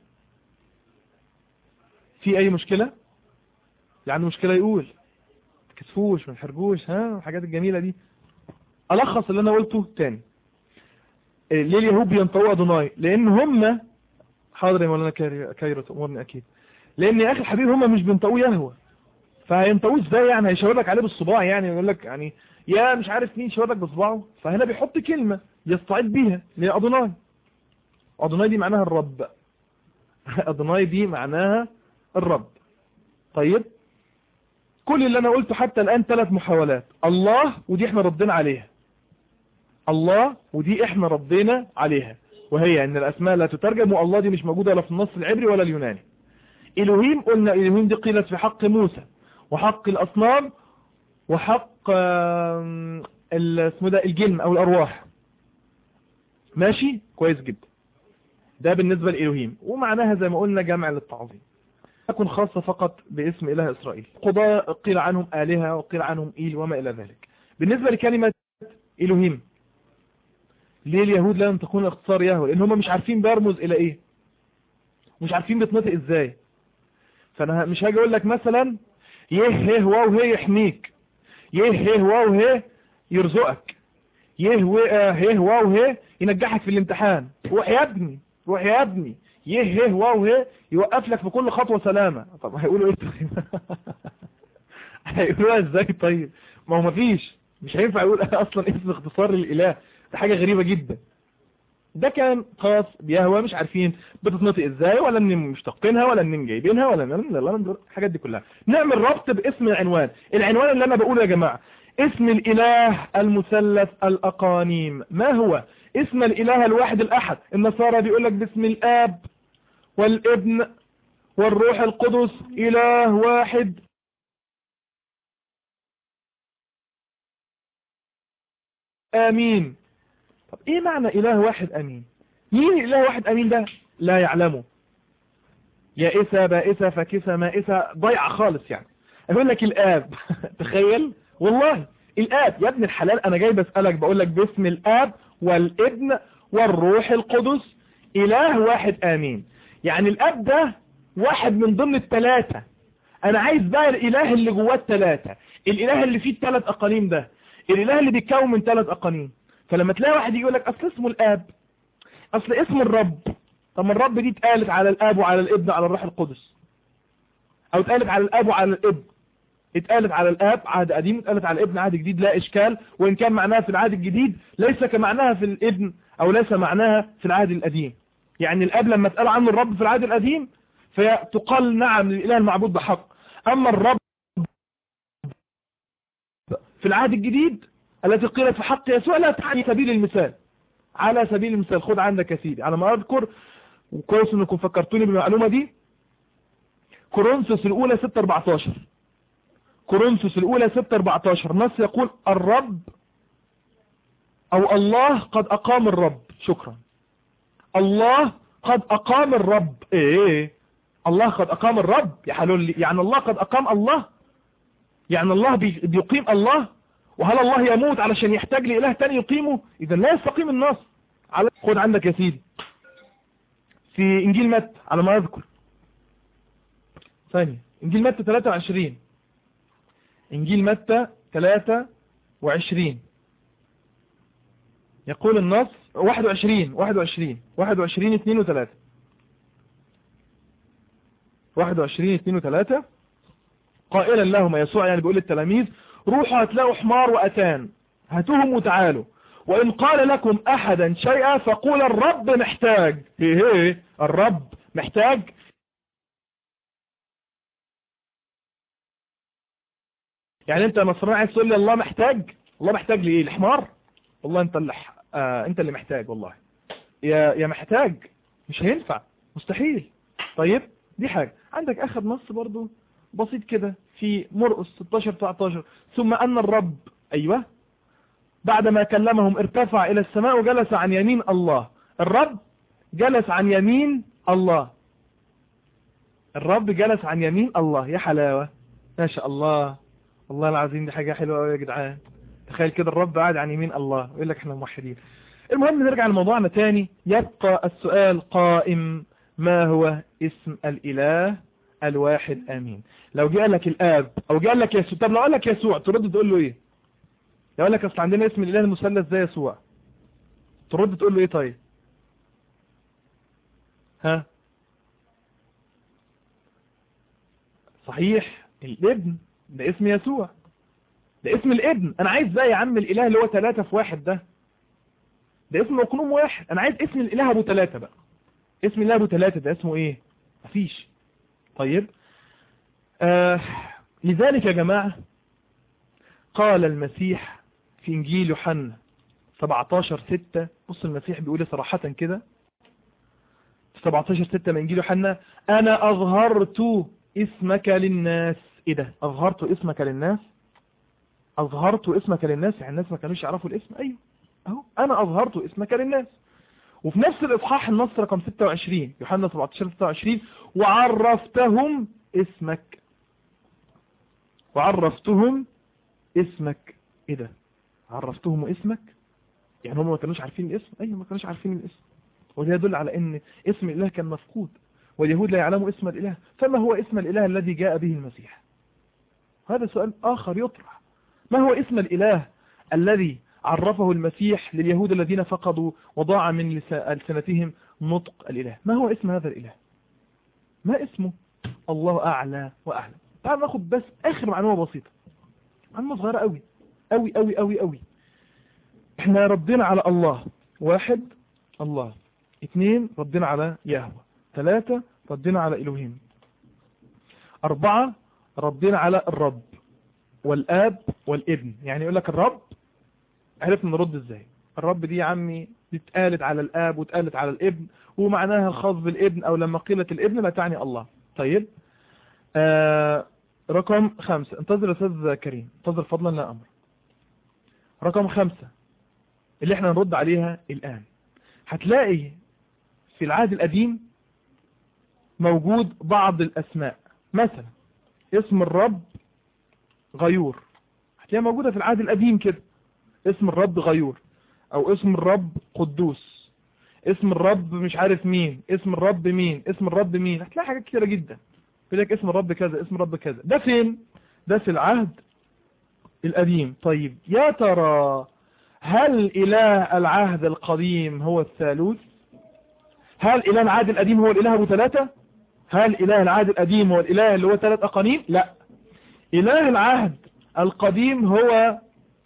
[SPEAKER 1] في اي مشكلة يعني مشكلة يقول تكسفوش ما تحرجوش ها الحاجات الجميلة دي الخص اللي انا قلته تاني ليه اليهود بينطقوا ادوناي لان هم حاضر يا مولانا كايرو تأمرني اكيد لان يا اخي الحبيب هم مش بينطقوا يهوى فهينطقوه ازاي يعني هيشاور لك عليه بالصباع يعني يقول لك يعني يا مش عارف مين شاور لك بصباعه فهنا بيحط كلمة يستعيد بيها اللي هي ادوناي ادوناي دي معناها الرب ادوناي دي معناها الرب طيب كل اللي انا قلته حتى الان ثلاث محاولات الله ودي احنا ردينا عليها الله ودي احنا ردينا عليها وهي ان الاسماء لا تترجم والله دي مش موجودة لا في النص العبري ولا اليوناني الوهيم قلنا الوهيم دي قيلت في حق موسى وحق الأصنام وحق اسمه ده الجلم أو الأرواح ماشي كويس جدا ده بالنسبة لإلهيم ومعناها زي ما قلنا جمع للتعظيم تكون خاصة فقط باسم إله إسرائيل قضاء قيل عنهم آلهة وقيل عنهم إيل وما إلى ذلك بالنسبة لكلمة إلهيم ليه اليهود لا ينطقون اختصار يهوه لأن هم مش عارفين بيرمز إلى إيه مش عارفين بيتنطق إزاي فأنا مش هاجي أقول لك مثلا يه هيه واو هي يحميك يه هيه واو هي يرزقك يه هيه واو هي ينجحك في الامتحان روح يا ابني روح يا ابني يه هيه واو هي يوقف لك في كل خطوة سلامة طب هيقولوا ايه طيب هيقولوها ازاي طيب ما هو مفيش مش هينفع يقول اصلا اسم اختصار للاله ده حاجة غريبة جدا ده كان خاص بيهوى مش عارفين بتتنطق ازاي ولا ان مشتقينها ولا ان جايبينها ولا ان الحاجات دي كلها نعمل ربط باسم العنوان العنوان اللي انا بقوله يا جماعة اسم الاله المثلث الاقانيم ما هو اسم الاله الواحد الاحد النصارى بيقول لك باسم الاب والابن والروح القدس اله واحد امين طب ايه معنى اله واحد امين مين اله واحد امين ده لا يعلمه يائسة بائسة فكسة مائسة ضيعة خالص يعني اقول لك الاب تخيل والله الاب يا ابن الحلال انا جاي بسألك بقول لك باسم الاب والابن والروح القدس اله واحد امين يعني الاب ده واحد من ضمن الثلاثة انا عايز بقى الاله اللي جواه الثلاثة الاله اللي فيه الثلاث اقاليم ده الاله اللي بيتكون من ثلاث اقانيم فلما تلاقي واحد يقول لك اصل اسمه الاب اصل اسم الرب طب ما الرب دي اتقالت على الاب وعلى الابن وعلى الروح القدس او اتقالت على الاب وعلى الابن اتقالت على الاب عهد قديم اتقالت على الابن عهد جديد لا اشكال وان كان معناها في العهد الجديد ليس كمعناها في الابن او ليس معناها في العهد القديم يعني الاب لما اتقال عنه الرب في العهد القديم فتقال نعم للاله المعبود بحق اما الرب في العهد الجديد التي قيلت في حق يسوع لا تعني سبيل المثال على سبيل المثال خد عندك يا سيدي على ما اذكر وكويس انكم فكرتوني بالمعلومه دي كورنثوس الاولى 6 14 كورنثوس الاولى 6 14 نص يقول الرب او الله قد اقام الرب شكرا الله قد اقام الرب ايه الله قد اقام الرب يا حلول يعني الله قد اقام الله يعني الله بيقيم الله وهل الله يموت علشان يحتاج لإله تاني يقيمه إذا لا يستقيم النص على خد عندك يا سيدي في إنجيل متى على ما أذكر ثانية إنجيل متى 23 إنجيل متى 23 يقول النص 21 21 21 2 و 3 21 2 و 3 قائلا لهم يسوع يعني بيقول للتلاميذ روحوا هتلاقوا حمار وأتان هاتوهم وتعالوا وإن قال لكم أحدا شيئا فقول الرب محتاج ايه ايه الرب محتاج يعني انت نصراني عايز تقول لي الله محتاج الله محتاج لإيه الحمار والله انت اللي ح... آه انت اللي محتاج والله يا يا محتاج مش هينفع مستحيل طيب دي حاجة عندك اخر نص برضو بسيط كده في مرقس 16 19 ثم أن الرب أيوة بعدما كلمهم ارتفع إلى السماء وجلس عن يمين الله الرب جلس عن يمين الله الرب جلس عن يمين الله يا حلاوة ما شاء الله والله العظيم دي حاجة حلوة قوي يا جدعان تخيل كده الرب قاعد عن يمين الله ويقول لك احنا موحدين المهم نرجع لموضوعنا تاني يبقى السؤال قائم ما هو اسم الإله الواحد امين لو جاء لك الاب او جاء لك يسوع طب لو قال لك يسوع ترد تقول له ايه لو قال لك اصل عندنا اسم الاله المثلث زي يسوع ترد تقول له ايه طيب ها صحيح الابن ده اسم يسوع ده اسم الابن انا عايز بقى يا عم الاله اللي هو ثلاثة في واحد ده ده اسم مقنوم واحد انا عايز اسم الاله ابو ثلاثة بقى اسم الاله ابو ثلاثة ده اسمه ايه مفيش طيب آه لذلك يا جماعة قال المسيح في انجيل يوحنا 17 6 بص المسيح بيقول صراحة كده في 17 6 من انجيل يوحنا انا اظهرت اسمك للناس ايه ده اظهرت اسمك للناس اظهرت اسمك للناس يعني الناس ما كانوش يعرفوا الاسم ايوه اهو انا اظهرت اسمك للناس وفي نفس الاصحاح النص رقم 26 يوحنا 17 26 وعرفتهم اسمك وعرفتهم اسمك ايه ده عرفتهم اسمك يعني هم ما كانوش عارفين الاسم ايوه ما كانوش عارفين الاسم وده يدل على ان اسم الاله كان مفقود واليهود لا يعلموا اسم الاله فما هو اسم الاله الذي جاء به المسيح هذا سؤال اخر يطرح ما هو اسم الاله الذي عرفه المسيح لليهود الذين فقدوا وضاع من ألسنتهم نطق الإله ما هو اسم هذا الإله ما اسمه الله أعلى وأعلم تعال ناخد بس آخر معلومة بسيطة معلومة صغيرة قوي قوي قوي قوي قوي احنا ردينا على الله واحد الله اثنين ردنا على يهوه ثلاثة ردنا على إلهيم أربعة ردنا على الرب والآب والابن يعني يقول لك الرب عرفنا نرد ازاي الرب دي يا عمي دي اتقالت على الآب واتقالت على الابن ومعناها الخاص بالابن أو لما قيلت الابن لا تعني الله طيب آه رقم خمسة انتظر يا أستاذ كريم انتظر فضلا لا أمر رقم خمسة اللي احنا نرد عليها الآن هتلاقي في العهد القديم موجود بعض الأسماء مثلا اسم الرب غيور هتلاقيها موجودة في العهد القديم كده اسم الرب غيور او اسم الرب قدوس اسم الرب مش عارف مين اسم الرب مين اسم الرب مين هتلاقي حاجات كتيرة جدا يقول لك اسم الرب كذا اسم الرب كذا ده فين ده في العهد القديم طيب يا ترى هل إله العهد القديم هو الثالوث هل إله العهد القديم هو الإله أبو ثلاثة هل إله العهد القديم هو الإله اللي هو ثلاث أقانيم لا إله العهد القديم هو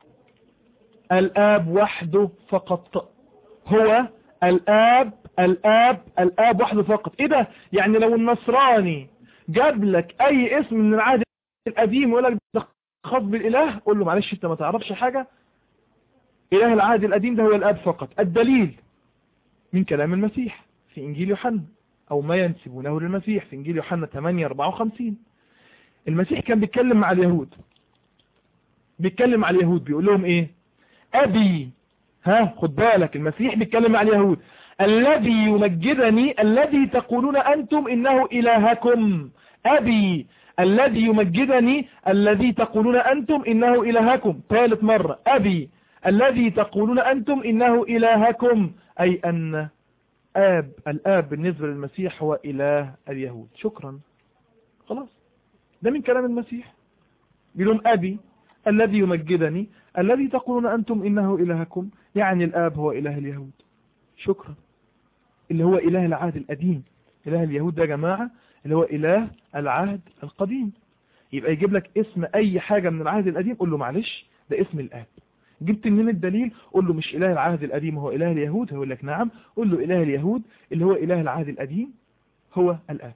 [SPEAKER 1] الآب وحده فقط هو الآب الآب الآب وحده فقط إيه ده يعني لو النصراني جاب لك أي اسم من العهد القديم ويقول لك ده خاص بالإله قول له معلش أنت ما تعرفش حاجة إله العهد القديم ده هو الآب فقط الدليل من كلام المسيح في إنجيل يوحنا أو ما ينسبونه للمسيح في إنجيل يوحنا 8 54 المسيح كان بيتكلم مع اليهود بيتكلم مع اليهود بيقول لهم إيه أبي ها خد بالك المسيح بيتكلم مع اليهود الذي يمجدني الذي تقولون أنتم إنه إلهكم أبي الذي يمجدني الذي تقولون أنتم إنه إلهكم ثالث مرة أبي الذي تقولون أنتم إنه إلهكم أي أن آب الآب بالنسبة للمسيح هو إله اليهود شكرا خلاص ده من كلام المسيح بيقولون أبي الذي يمجدني الذي تقولون أنتم إنه إلهكم يعني الآب هو إله اليهود شكرا اللي هو إله العهد القديم إله اليهود ده يا جماعة اللي هو إله العهد القديم يبقى يجيب لك اسم أي حاجة من العهد القديم قول له معلش ده اسم الآب جبت منين الدليل قول له مش إله العهد القديم هو إله اليهود هيقول لك نعم قول له إله اليهود اللي هو إله العهد القديم هو الآب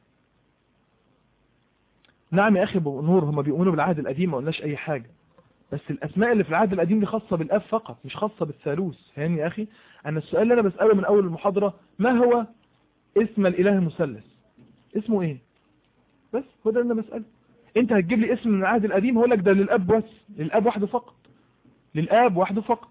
[SPEAKER 1] نعم يا أخي أبو نور هم بيؤمنوا بالعهد القديم ما قلناش أي حاجة بس الأسماء اللي في العهد القديم دي خاصة بالآب فقط مش خاصة بالثالوث فاهمني يا أخي أنا السؤال اللي أنا بسأله من أول المحاضرة ما هو اسم الإله المثلث اسمه إيه بس هو ده اللي أنا بسأله أنت هتجيب لي اسم من العهد القديم هقول لك ده للآب بس للآب وحده فقط للآب وحده فقط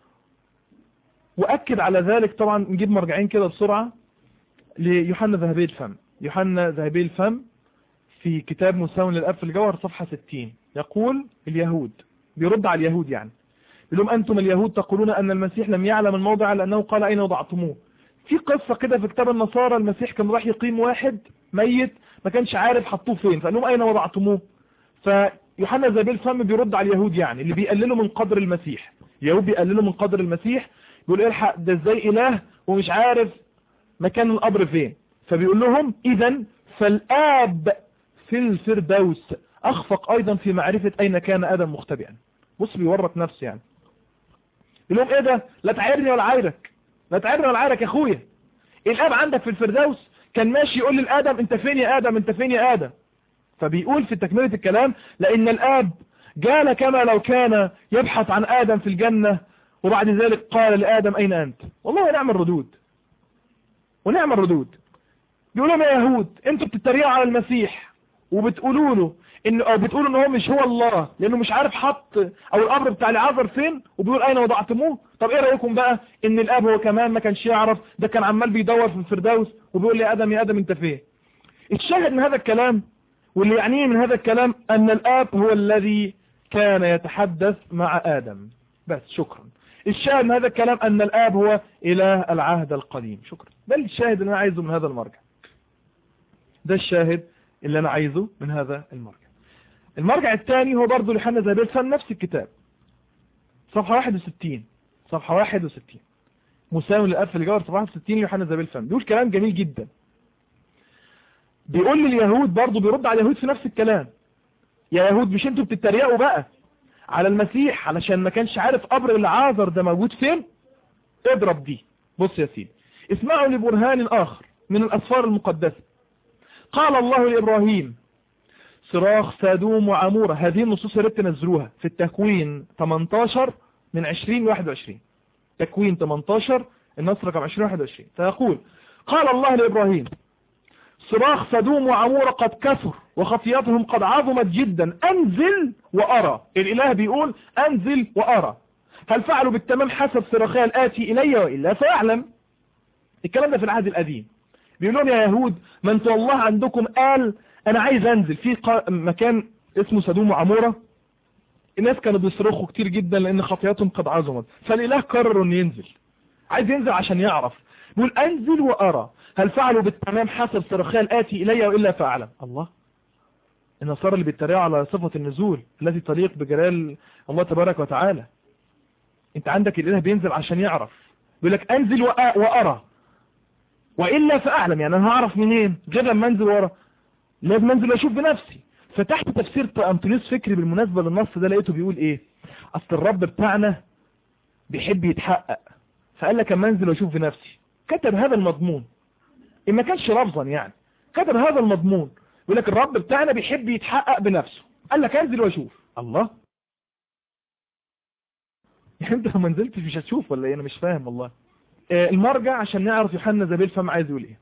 [SPEAKER 1] وأكد على ذلك طبعا نجيب مرجعين كده بسرعة ليوحنا ذهبي الفم يوحنا ذهبي الفم في كتاب مساوي للأب في الجوهر صفحة 60 يقول اليهود بيرد على اليهود يعني يقول لهم أنتم اليهود تقولون أن المسيح لم يعلم الموضع لأنه قال أين وضعتموه في قصة كده في كتاب النصارى المسيح كان راح يقيم واحد ميت ما كانش عارف حطوه فين فقال لهم أين وضعتموه فيوحنا ذهبي الفم بيرد على اليهود يعني اللي بيقللوا من قدر المسيح اليهود بيقللوا من قدر المسيح بيقول الحق ده ازاي إله ومش عارف مكان القبر فين فبيقول لهم إذا فالآب في الفردوس أخفق أيضا في معرفة أين كان آدم مختبئا بص بيورط نفسه يعني يقول لهم إيه ده لا تعيرني ولا عايرك لا تعيرني ولا عايرك يا أخويا الآب عندك في الفردوس كان ماشي يقول للآدم أنت فين يا آدم أنت فين يا آدم فبيقول في تكملة الكلام لأن الآب جال كما لو كان يبحث عن آدم في الجنة وبعد ذلك قال لآدم أين أنت والله نعم الردود ونعم الردود بيقولوا يا يهود انتوا بتتريقوا على المسيح وبتقولوا له ان او بتقولوا ان هو مش هو الله لانه مش عارف حط او القبر بتاع العذر فين وبيقول اين وضعتموه طب ايه رايكم بقى ان الاب هو كمان ما كانش يعرف ده كان عمال بيدور في الفردوس وبيقول لي يا ادم يا ادم انت فين الشاهد من هذا الكلام واللي يعنيه من هذا الكلام ان الاب هو الذي كان يتحدث مع ادم بس شكرا الشاهد من هذا الكلام ان الاب هو اله العهد القديم شكرا ده الشاهد اللي انا عايزه من هذا المرجع ده الشاهد اللي انا عايزه من هذا المرجع المرجع الثاني هو برضه لحنا زابيل فن نفس الكتاب صفحة 61 صفحة 61 مساوي للألف الجوهر صفحة 61 يوحنا زابيل فن بيقول كلام جميل جدا بيقول لليهود برضه بيرد على اليهود في نفس الكلام يا يهود مش انتوا بتتريقوا بقى على المسيح علشان ما كانش عارف قبر العازر ده موجود فين اضرب دي بص يا سيدي اسمعوا لبرهان آخر من الأسفار المقدسة قال الله لإبراهيم صراخ سادوم وعمورة هذه النصوص يا ريت تنزلوها في التكوين 18 من 20 ل 21 تكوين 18 النص رقم 20 21 فيقول قال الله لإبراهيم صراخ سدوم وعمورة قد كثر وخطياتهم قد عظمت جدا أنزل وأرى الإله بيقول أنزل وأرى هل فعلوا بالتمام حسب صراخي الآتي إلي وإلا فيعلم الكلام ده في العهد القديم بيقول لهم يا يهود ما انتوا الله عندكم قال أنا عايز أنزل في قا- مكان اسمه سدوم وعمورة الناس كانوا بيصرخوا كتير جدا لأن خطياتهم قد عظمت فالإله قرر أن ينزل عايز ينزل عشان يعرف بيقول أنزل وأرى هل فعلوا بالتمام حسب صراخي الآتي إلي وإلا فأعلم الله النصارى اللي بيتريقوا على صفة النزول التي تليق بجلال الله تبارك وتعالى انت عندك الإله بينزل عشان يعرف بيقول لك أنزل وأ- وأرى وإلا فأعلم يعني أنا هعرف منين غير لما أنزل وأرى لازم أنزل وأشوف بنفسي فتحت تفسير أنطونيوس فكري بالمناسبة للنص ده لقيته بيقول إيه أصل الرب بتاعنا بيحب يتحقق فقال لك اما انزل واشوف بنفسي كتب هذا المضمون ان ما كانش لفظا يعني كتب هذا المضمون يقول لك الرب بتاعنا بيحب يتحقق بنفسه قال لك انزل واشوف الله يعني انت لو ما نزلتش مش هتشوف ولا ايه انا مش فاهم والله آه، المرجع عشان نعرف يوحنا زبيل فم عايز يقول ايه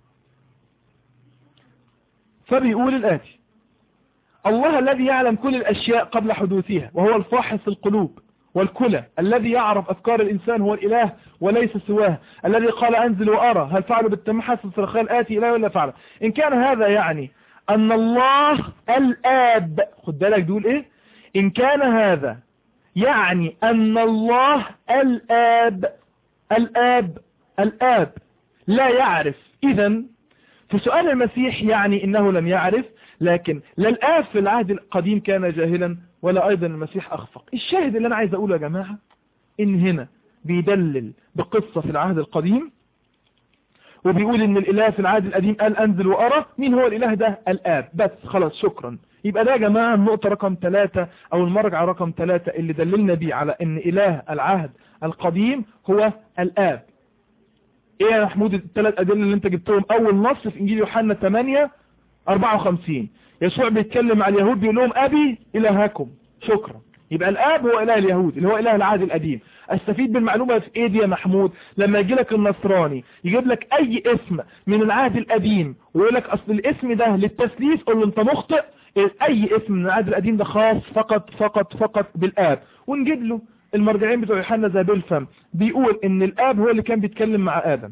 [SPEAKER 1] فبيقول الاتي الله الذي يعلم كل الاشياء قبل حدوثها وهو الفاحص القلوب والكلى الذي يعرف أفكار الإنسان هو الإله وليس سواه الذي قال أنزل وأرى هل فعلوا بالتمحس الصرخاء الآتي إله ولا فعل إن كان هذا يعني أن الله الآب خد بالك دول إيه إن كان هذا يعني أن الله الآب الآب الآب لا يعرف إذا في سؤال المسيح يعني إنه لم يعرف لكن لا الآب في العهد القديم كان جاهلا ولا أيضا المسيح أخفق الشاهد اللي أنا عايز أقوله يا جماعة إن هنا بيدلل بقصة في العهد القديم وبيقول إن الإله في العهد القديم قال أنزل وأرى مين هو الإله ده الآب بس خلاص شكرا يبقى ده يا جماعة النقطة رقم ثلاثة أو المرجع رقم ثلاثة اللي دللنا بيه على إن إله العهد القديم هو الآب إيه يا محمود الثلاث أدلة اللي أنت جبتهم أول نص في إنجيل يوحنا 8 54 يسوع بيتكلم على اليهود بيقول لهم أبي إلهكم شكرا يبقى الآب هو إله اليهود اللي هو إله العهد القديم استفيد بالمعلومة في ايه دي يا محمود لما يجي لك النصراني يجيب لك اي اسم من العهد القديم ويقول لك اصل الاسم ده للتثليث قول له انت مخطئ اي اسم من العهد القديم ده خاص فقط فقط فقط بالآب ونجيب له المرجعين بتوع يوحنا زي بالفم بيقول ان الآب هو اللي كان بيتكلم مع آدم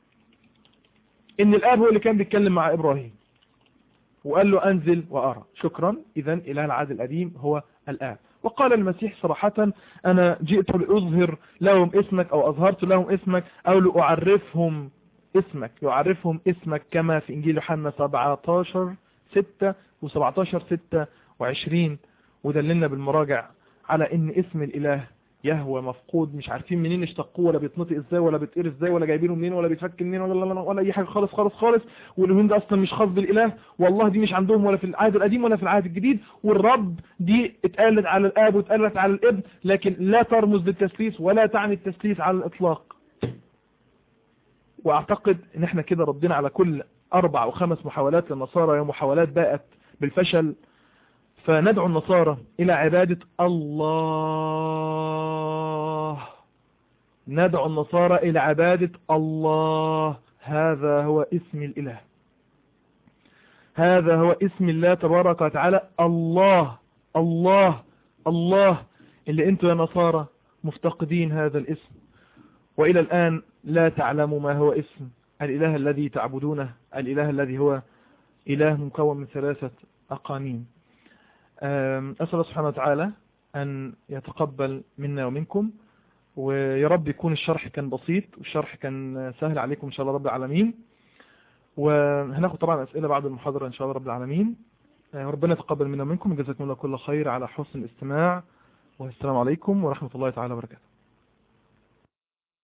[SPEAKER 1] ان الآب هو اللي كان بيتكلم مع إبراهيم وقال له أنزل وأرى شكرا إذا إله العهد القديم هو الآب وقال المسيح صراحة أنا جئت لأظهر لهم اسمك أو أظهرت لهم اسمك أو لأعرفهم اسمك يعرفهم اسمك كما في إنجيل يوحنا 17 6 و17 6 و20 ودللنا بالمراجع على إن اسم الإله يهوى مفقود مش عارفين منين اشتقوه ولا بيتنطق ازاي ولا بيتقري ازاي ولا جايبينه منين ولا بيتفك منين ولا ولا, ولا اي حاجه خالص خالص خالص والالوهين ده اصلا مش خاص بالاله والله دي مش عندهم ولا في العهد القديم ولا في العهد الجديد والرب دي اتقالت على الاب واتقالت على الابن لكن لا ترمز للتثليث ولا تعني التثليث على الاطلاق واعتقد ان احنا كده ردينا على كل اربع او خمس محاولات للنصارى هي محاولات باءت بالفشل فندعو النصارى إلى عبادة الله ندعو النصارى إلى عبادة الله هذا هو اسم الإله هذا هو اسم الله تبارك وتعالى الله الله الله اللي انتوا يا نصارى مفتقدين هذا الاسم وإلى الآن لا تعلموا ما هو اسم الإله الذي تعبدونه الإله الذي هو إله مكون من ثلاثة أقانيم أسأل الله سبحانه وتعالى أن يتقبل منا ومنكم ويا رب يكون الشرح كان بسيط والشرح كان سهل عليكم إن شاء الله رب العالمين وهناخد طبعا أسئلة بعد المحاضرة إن شاء الله رب العالمين ربنا يتقبل منا ومنكم وجزاكم الله كل خير على حسن الاستماع والسلام عليكم ورحمة الله تعالى وبركاته